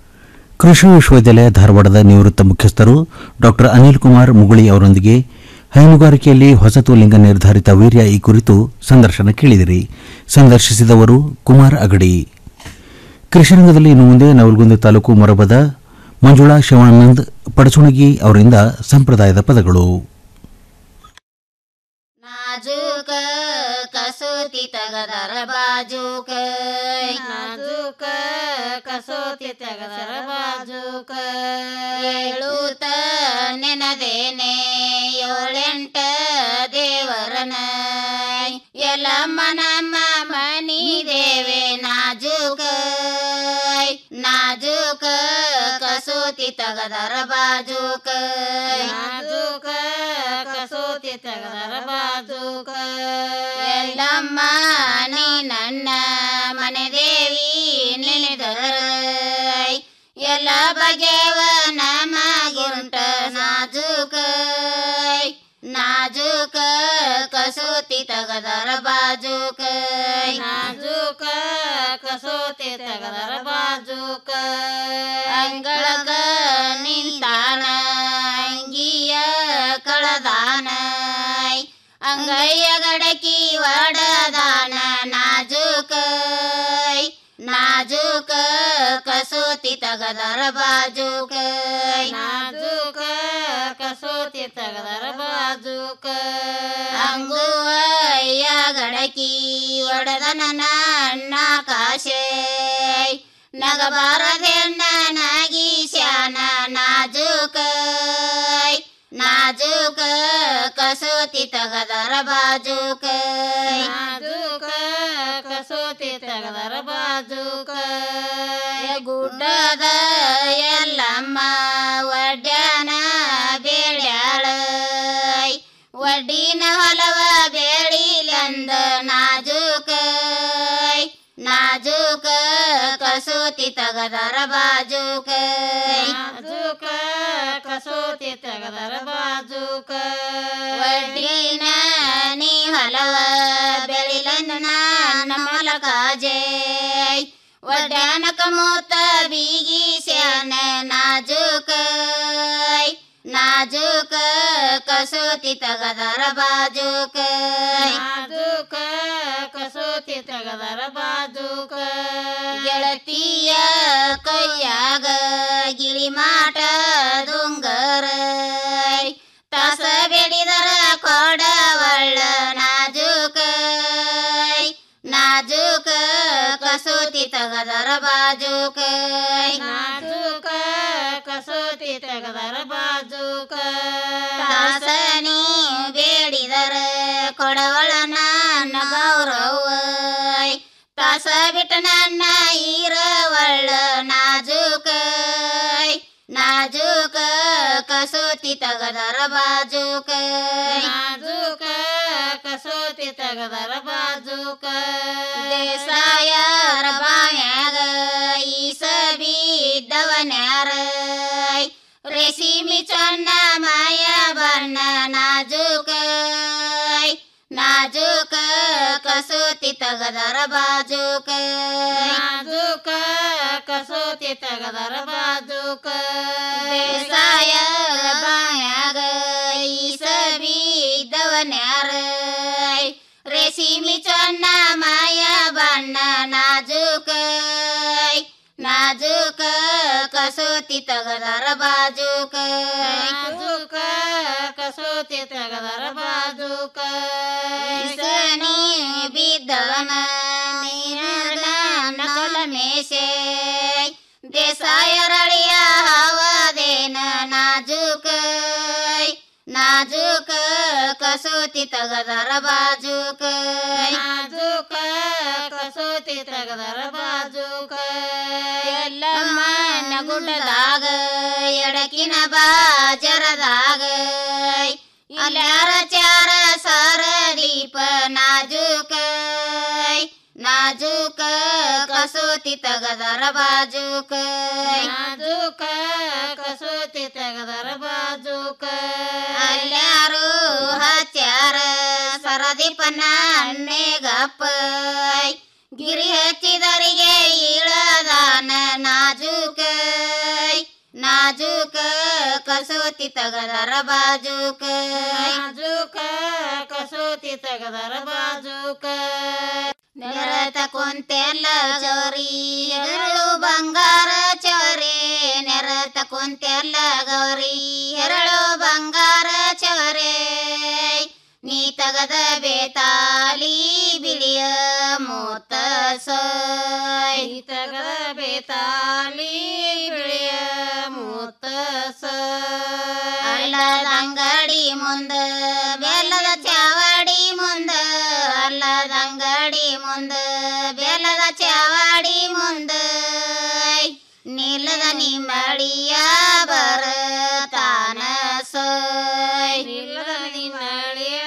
ಕೃಷಿ ವಿಶ್ವವಿದ್ಯಾಲಯ ಧಾರವಾಡದ ನಿವೃತ್ತ ಮುಖ್ಯಸ್ಥರು ಡಾಕ್ಟರ್ ಅನಿಲ್ ಕುಮಾರ್ ಮುಗುಳಿ ಅವರೊಂದಿಗೆ ಹೈನುಗಾರಿಕೆಯಲ್ಲಿ ಹೊಸತು ಲಿಂಗ ನಿರ್ಧಾರಿತ ವೀರ್ಯ ಈ ಕುರಿತು ಸಂದರ್ಶನ ಕೇಳಿದಿರಿ ಸಂದರ್ಶಿಸಿದವರು ಕುಮಾರ್ ಅಗಡಿ ಕೃಷಿರಂಗದಲ್ಲಿ ಇನ್ನು ಮುಂದೆ ನವಲಗುಂದ ತಾಲೂಕು ಮೊರಬದ ಮಂಜುಳಾ ಶಿವಾನಂದ್ ಪಡಚುಣಗಿ ಅವರಿಂದ ಸಂಪ್ರದಾಯದ ಪದಗಳು ನಾಜೂಕ ಕಸೂತಿ ತಗದರ ಬಾಜೂಕ ನಾಜೂಕ ಕಸೂತಿ ತಗದರ ಬಾಜೂಕ ಏಳೂತ ನೆನದೇನೆ ಏಳೆಂಟ ದೇವರನ ಎಲ್ಲಮ್ಮ ನಮ್ಮ ಮನಿ ದೇವೆ ನಾಜೂಕ ನಾಜೂಕ ಕಸೂತಿ ತಗದರ ಬಾಜೂಕ ನಾಜೂಕ ಕಸೂತಿ ತಗದರ ಬಾಜೂಕ ಎಲ್ಲಮ್ಮ ನೀ ನನ್ನ ಮನೆ ದೇವಿ ನೆನೆದರ ಎಲ್ಲ ಬಗೆವ ನಮಗುಂಟ ನಾಜೂಕ ನಾಜೂಕ ಕಸೂತಿ ತಗದರ ಬಾಜೂಕ ನಾಜೂಕ ಕಸೂತಿ ತಗದರ ಬಾಜೂಕ ಅಂಗಳಗ ನಿಂತಾನ ಅಂಗಿಯ ಕಳದಾನ ಅಂಗಯ್ಯ ಗಡಕಿ ಒಡದಾನ ನಾಜೂಕ ನಾಜೂಕ ಕಸೂತಿ ತಗದರ ಬಾಜೂಕ ನಾಜೂಕ ಕಸೂತಿ ತಗದರ ಬಾಜೂಕ ಅಂಗುವಯ್ಯ ಗಡಕಿ ಒಡದನ ನನ್ನ ಕಾಶೆ ನಗಬಾರದೆನ್ನ ನಾಗೀಶ್ಯಾನ ನಾಜೂಕ ನಾಜೂಕ ಕಸೂತಿ ತಗದರ ಬಾಜೂಕ ನಾಜೂಕ ಕಸೂತಿ ತಗದರ ಬಾಜೂಕ ಗುಡ್ಡದ ಎಲ್ಲಮ್ಮ ಒಡ್ಯಾನ ಬೇಡ್ಯಾಳ ಒಡ್ಡಿನ ಹೊಲವ ಬೇಳಿಲಂದ ನಾಜೂಕ ನಾಜೂಕ ಕಸೂತಿ ತಗದರ ಬಾಜೂಕ ನಾಜೂಕ ಕಸೂತಿ ತಗದರ ಬಾಜೂಕ ಒಡ್ಡಿನ ನೀ ಹೊಲವ ಬೆಳಿಲಂದ ನನ್ನ ಮಲಕಾಜೆ ಒಡ್ಯಾನಕ ಮೂತ ಬೀಗಿಸ್ಯಾನ ನಾಜೂಕ ನಾಜೂಕ ಕಸೂತಿ ತಗದರ ಬಾಜೂಕ ನಾಜೂಕ ಕಸೂತಿ ತಗದರ ಬಾಜೂಕ ಗೆಳತಿಯ ಕೈಯಾಗ ಗಿಳಿಮಾಟ ದುಂಗರ ತಾಸ ಬೆಡಿದರ ಕೊಡವಳ್ಳ ನಾಜೂಕ ನಾಜೂಕ ಕಸೂತಿ ತಗದರ ಬಾಜೂಕ ನಾಜೂಕ ಕಸೂತಿ ತಗದರ ಬಾಜೂಕ ತಾಸನಿ ಬೇಡಿದರ ಕೊಡವಳ ನನ್ನ ಗೌರವ ತಾಸ ಬಿಟ್ಟ ನನ್ನ ಈರವಳ್ಳ ನಾಜೂಕ ನಾಜೂಕ ಕಸೂತಿ ತಗದರ ಬಾಜೂಕ ನಾಜೂಕ ಕಸೂತಿ ತಗದರ ಬಾಜೂಕ ದೇಸಾಯರ ಬಾಯಾಗ ಈಸ ಬಿದ್ದವನ್ಯಾರ ರೇಸಿಮಿ ಚನ್ನ ಮಾಯ ಬಣ್ಣ ನಾಜೂಕ ನಾಜೂಕ ಕಸೂತಿ ತಗದರ ಬಾಜೂಕ ನಾಜೂಕ ಕಸೂತಿ ತಗದರ ಬಾಜೂಕ ದೇಸಾಯ ಬಾಯಾಗ ಈಸ ಬಿದ್ದವನ್ಯಾರ ರೇಸಿಮಿ ಚನ್ನ ಮಾಯ ಬಣ್ಣ ನಾಜೂಕ ನಾಜೂಕ ಕಸೂತಿ ತಗದರ ಬಾಜೂಕ ನಾಜೂಕ ಕಸೂತಿ ತಗದರ ಬಾಜೂಕ ಸನಿ ಬಿದ್ದವನ ನೀರನ ನಕಲ ಮೇಸೆ ದೇಸಾಯರಳಿಯ ಹವದೇನ ನಾಜೂಕ ನಾಜೂಕ ಕಸೂತಿ ತಗದರ ಬಾಜೂಕ ನಾಜೂಕ ಕಸೂತಿ ತಗದರ ಬಾಜೂಕ ಎಲ್ಲಮ್ಮ ನಗುಟದಾಗ ಎಡಕಿನ ಬಾಜರದಾಗ ಅಲ್ಯಾರ ಚಾರ ಸರ ದೀಪ ನಾಜೂಕ ನಾಜೂಕ ಕಸೂತಿ ತಗದರ ಬಾಜೂಕ ನಾಜೂಕ ಕಸೂತಿ ತಗದರ ಬಾಜೂಕ ಅಲ್ಯಾರು ಹಚ್ಚಾರ ಸರದೀಪನ ಅನ್ನೇಗಪ್ಪ ಗಿರಿ ಹಚ್ಚಿದರಿಗೆ ಇಳದಾನ ನಾಜೂಕ ನಾಜೂಕ ಕಸೂತಿ ತಗದರ ಬಾಜೂಕ ನಾಜೂಕ ತೆಗದರ ಬಾಜೂಕ ನೆರತ ಕುಂತೆಲ್ಲ ಚೌರಿ ಎರಳು ಬಂಗಾರ ಚೌರಿ ನೆರತ ಕುಂತೆಲ್ಲ ಗೌರಿ ಎರಳು ಬಂಗಾರ ಚೌರಿ ನೀ ತಗದ ಬೇತಾಲಿ ಬಿಳಿಯ ಮೂತ ಸೋಯ್ ನೀ ತಗದ ಬೇತಾಲಿ ಬಿಳಿಯ ಮೂತ ಅಲ್ಲದ ಅಂಗಡಿ ಮುಂದ ಬೆಲ್ಲದ ಚಾವಡಿ ಮುಂದ ಅಲ್ಲದ ಅಂಗಡಿ ಮುಂದ ಬೆಲ್ಲದ ಚಾವಡಿ ಮುಂದ ನಿಲ್ಲದ ನಿಮ್ಮಳಿಯ ಬರತಾನ ಸೋಯ್ ನಿಲ್ಲದ ನಿಮ್ಮಳಿಯ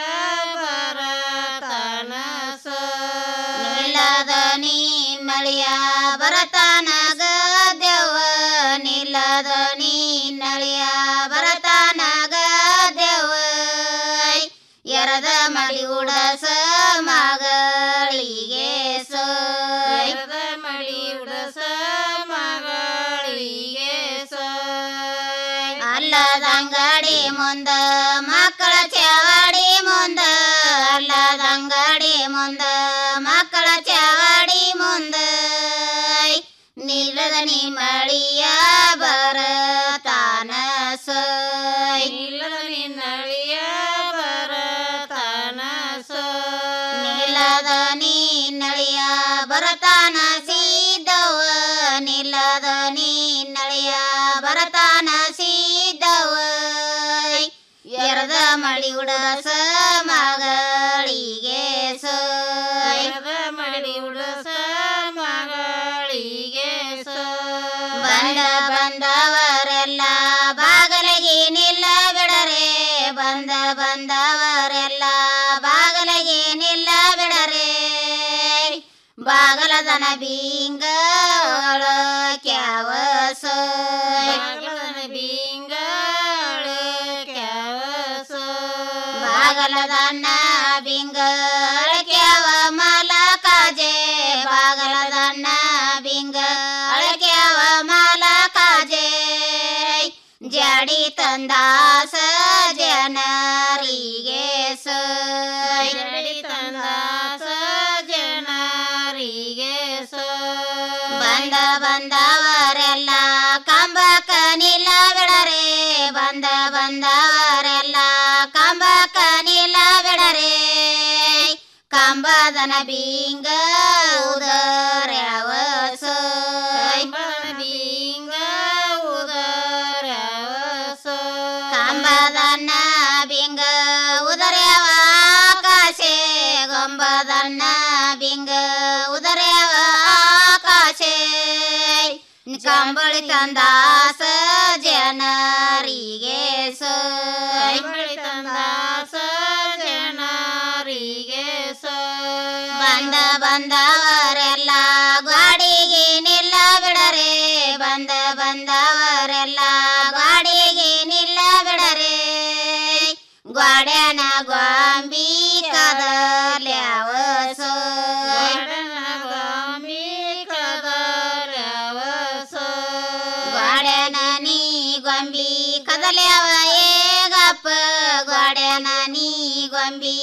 ಬರತಾನ ನಿಲ್ಲದ ನಿಮ್ಮಳಿಯ ಬರತಾನ ಗದ್ಯವ ನಿಲ್ಲದ ನಿನ್ನಳಿಯ ಬರತಾನ ಗದ್ಯವ ಎರದ ಮಳಿ ಉಡಸ ಮಗಳಿಗೆ ಸೋಯ್ ಎರದ ಮಳಿ ಉಡಸ ಮಗಳಿಗೆ ಸೋಯ್ ಅಲ್ಲದ ಅಂಗಡಿ ಮುಂದ ಮಕ್ಕಳ ಚಾವಡಿ ಮುಂದ ಅಲ್ಲದ ಅಂಗಡಿ ಮುಂದ ಮಕ್ಕಳ ಚಾವಡಿ ಮುಂದ ನಿಲ್ಲದ ನಿಮ್ಮಳಿಯ ಬರತಾನ ಸೋಯ್ ನಿಲ್ಲದ ನಿನ್ನಳಿಯ ಬರತಾನ ಸೋಯ್ ನಿಲ್ಲದ ನಿನ್ನಳಿಯ ಬರತಾನ ಸಿದ್ದವ ನಿಲ್ಲದ ನಿನ್ನಳಿಯ ಬರತಾನ ಸಿದ್ದವ ಎರದ ಮಳಿ ಉಡಸ ಮಗಳಿಗೆ ಸೋಯ್ ಎರದ ಮಳಿ ಉಡಸ ಮಗಳಿಗೆ ಬಂದ ಬಂದವರೆಲ್ಲ ಬಾಗಲಗಿ ನಿಲ್ಲ ಬಿಡರೆ ಬಂದ ಬಂದವರೆಲ್ಲ ಬಾಗಲಗಿ ನಿಲ್ಲ ಬಿಡರೆ ಬಾಗಲದನ ಬೀಂಗ ಕ್ಯಾವ ಸೋಯ್ ಬೀಂಗ ಬಾಗಲದನ್ನ ಬಿಂಗಳ ಕ್ಯಾವ ಮಲ ಕಾಜೆ ಬಾಗಲದನ್ನ ಬಿಂಗ ಅಳಕ್ಯಾವ ಮಲ ಕಾಜೆ ಜಡಿ ತಂದಾಸ ಜನರಿಗೆ ಸೋಯ್ ಜಡಿ ತಂದಾಸ ಜನರಿಗೆ ಬಂದ ಬಂದವರೆಲ್ಲ ಕಂಬಕ ನಿಲ್ಲ ಬಿಡರೆ ಬಂದ ಬಂದವರೆಲ್ಲ ಕಂಬಕ ನಿಲ್ಲ ಬಿಡರೆ ಕಂಬದನ ಬಿಂಗ ಉದರ್ಯವ ಸೋಯ್ ಬಿಂಗ ಉದರ್ಯವ ಕಂಬದನ್ನ ಬಿಂಗ ಉದರ್ಯವ ಆಕಾಶೆ ಗೊಂಬದನ್ನ ಬಿಂಗ ಉದರ್ಯವ ಆಕಾಶೆ ಕಂಬಳಿ ತಂದಾಸ ಜನರಿಗೆ ಸೋಯ್ ತಂದಾಸ ಜನರಿಗೆ ಬಂದ ಬಂದವರೆಲ್ಲ ಗಾಡಿಗೆ ನಿಲ್ಲ ಬಿಡರೆ ಬಂದ ಬಂದವರೆಲ್ಲ ಗಾಡಿಗೆ ನಿಲ್ಲ ಬಿಡರೆ ಗ್ವಾಡ್ಯಾನ ಗ್ವಾಂಬಿ ಕದಲ್ಯಾವ ಸೋಯ್ ಗ್ವಾಡ್ಯಾನ ನೀ ಗೊಂಬಿ ಕದಲ್ಯಾವ ಏಗಪ್ಪ ಗ್ವಾಡ್ಯಾನ ನೀ ಗೊಂಬಿ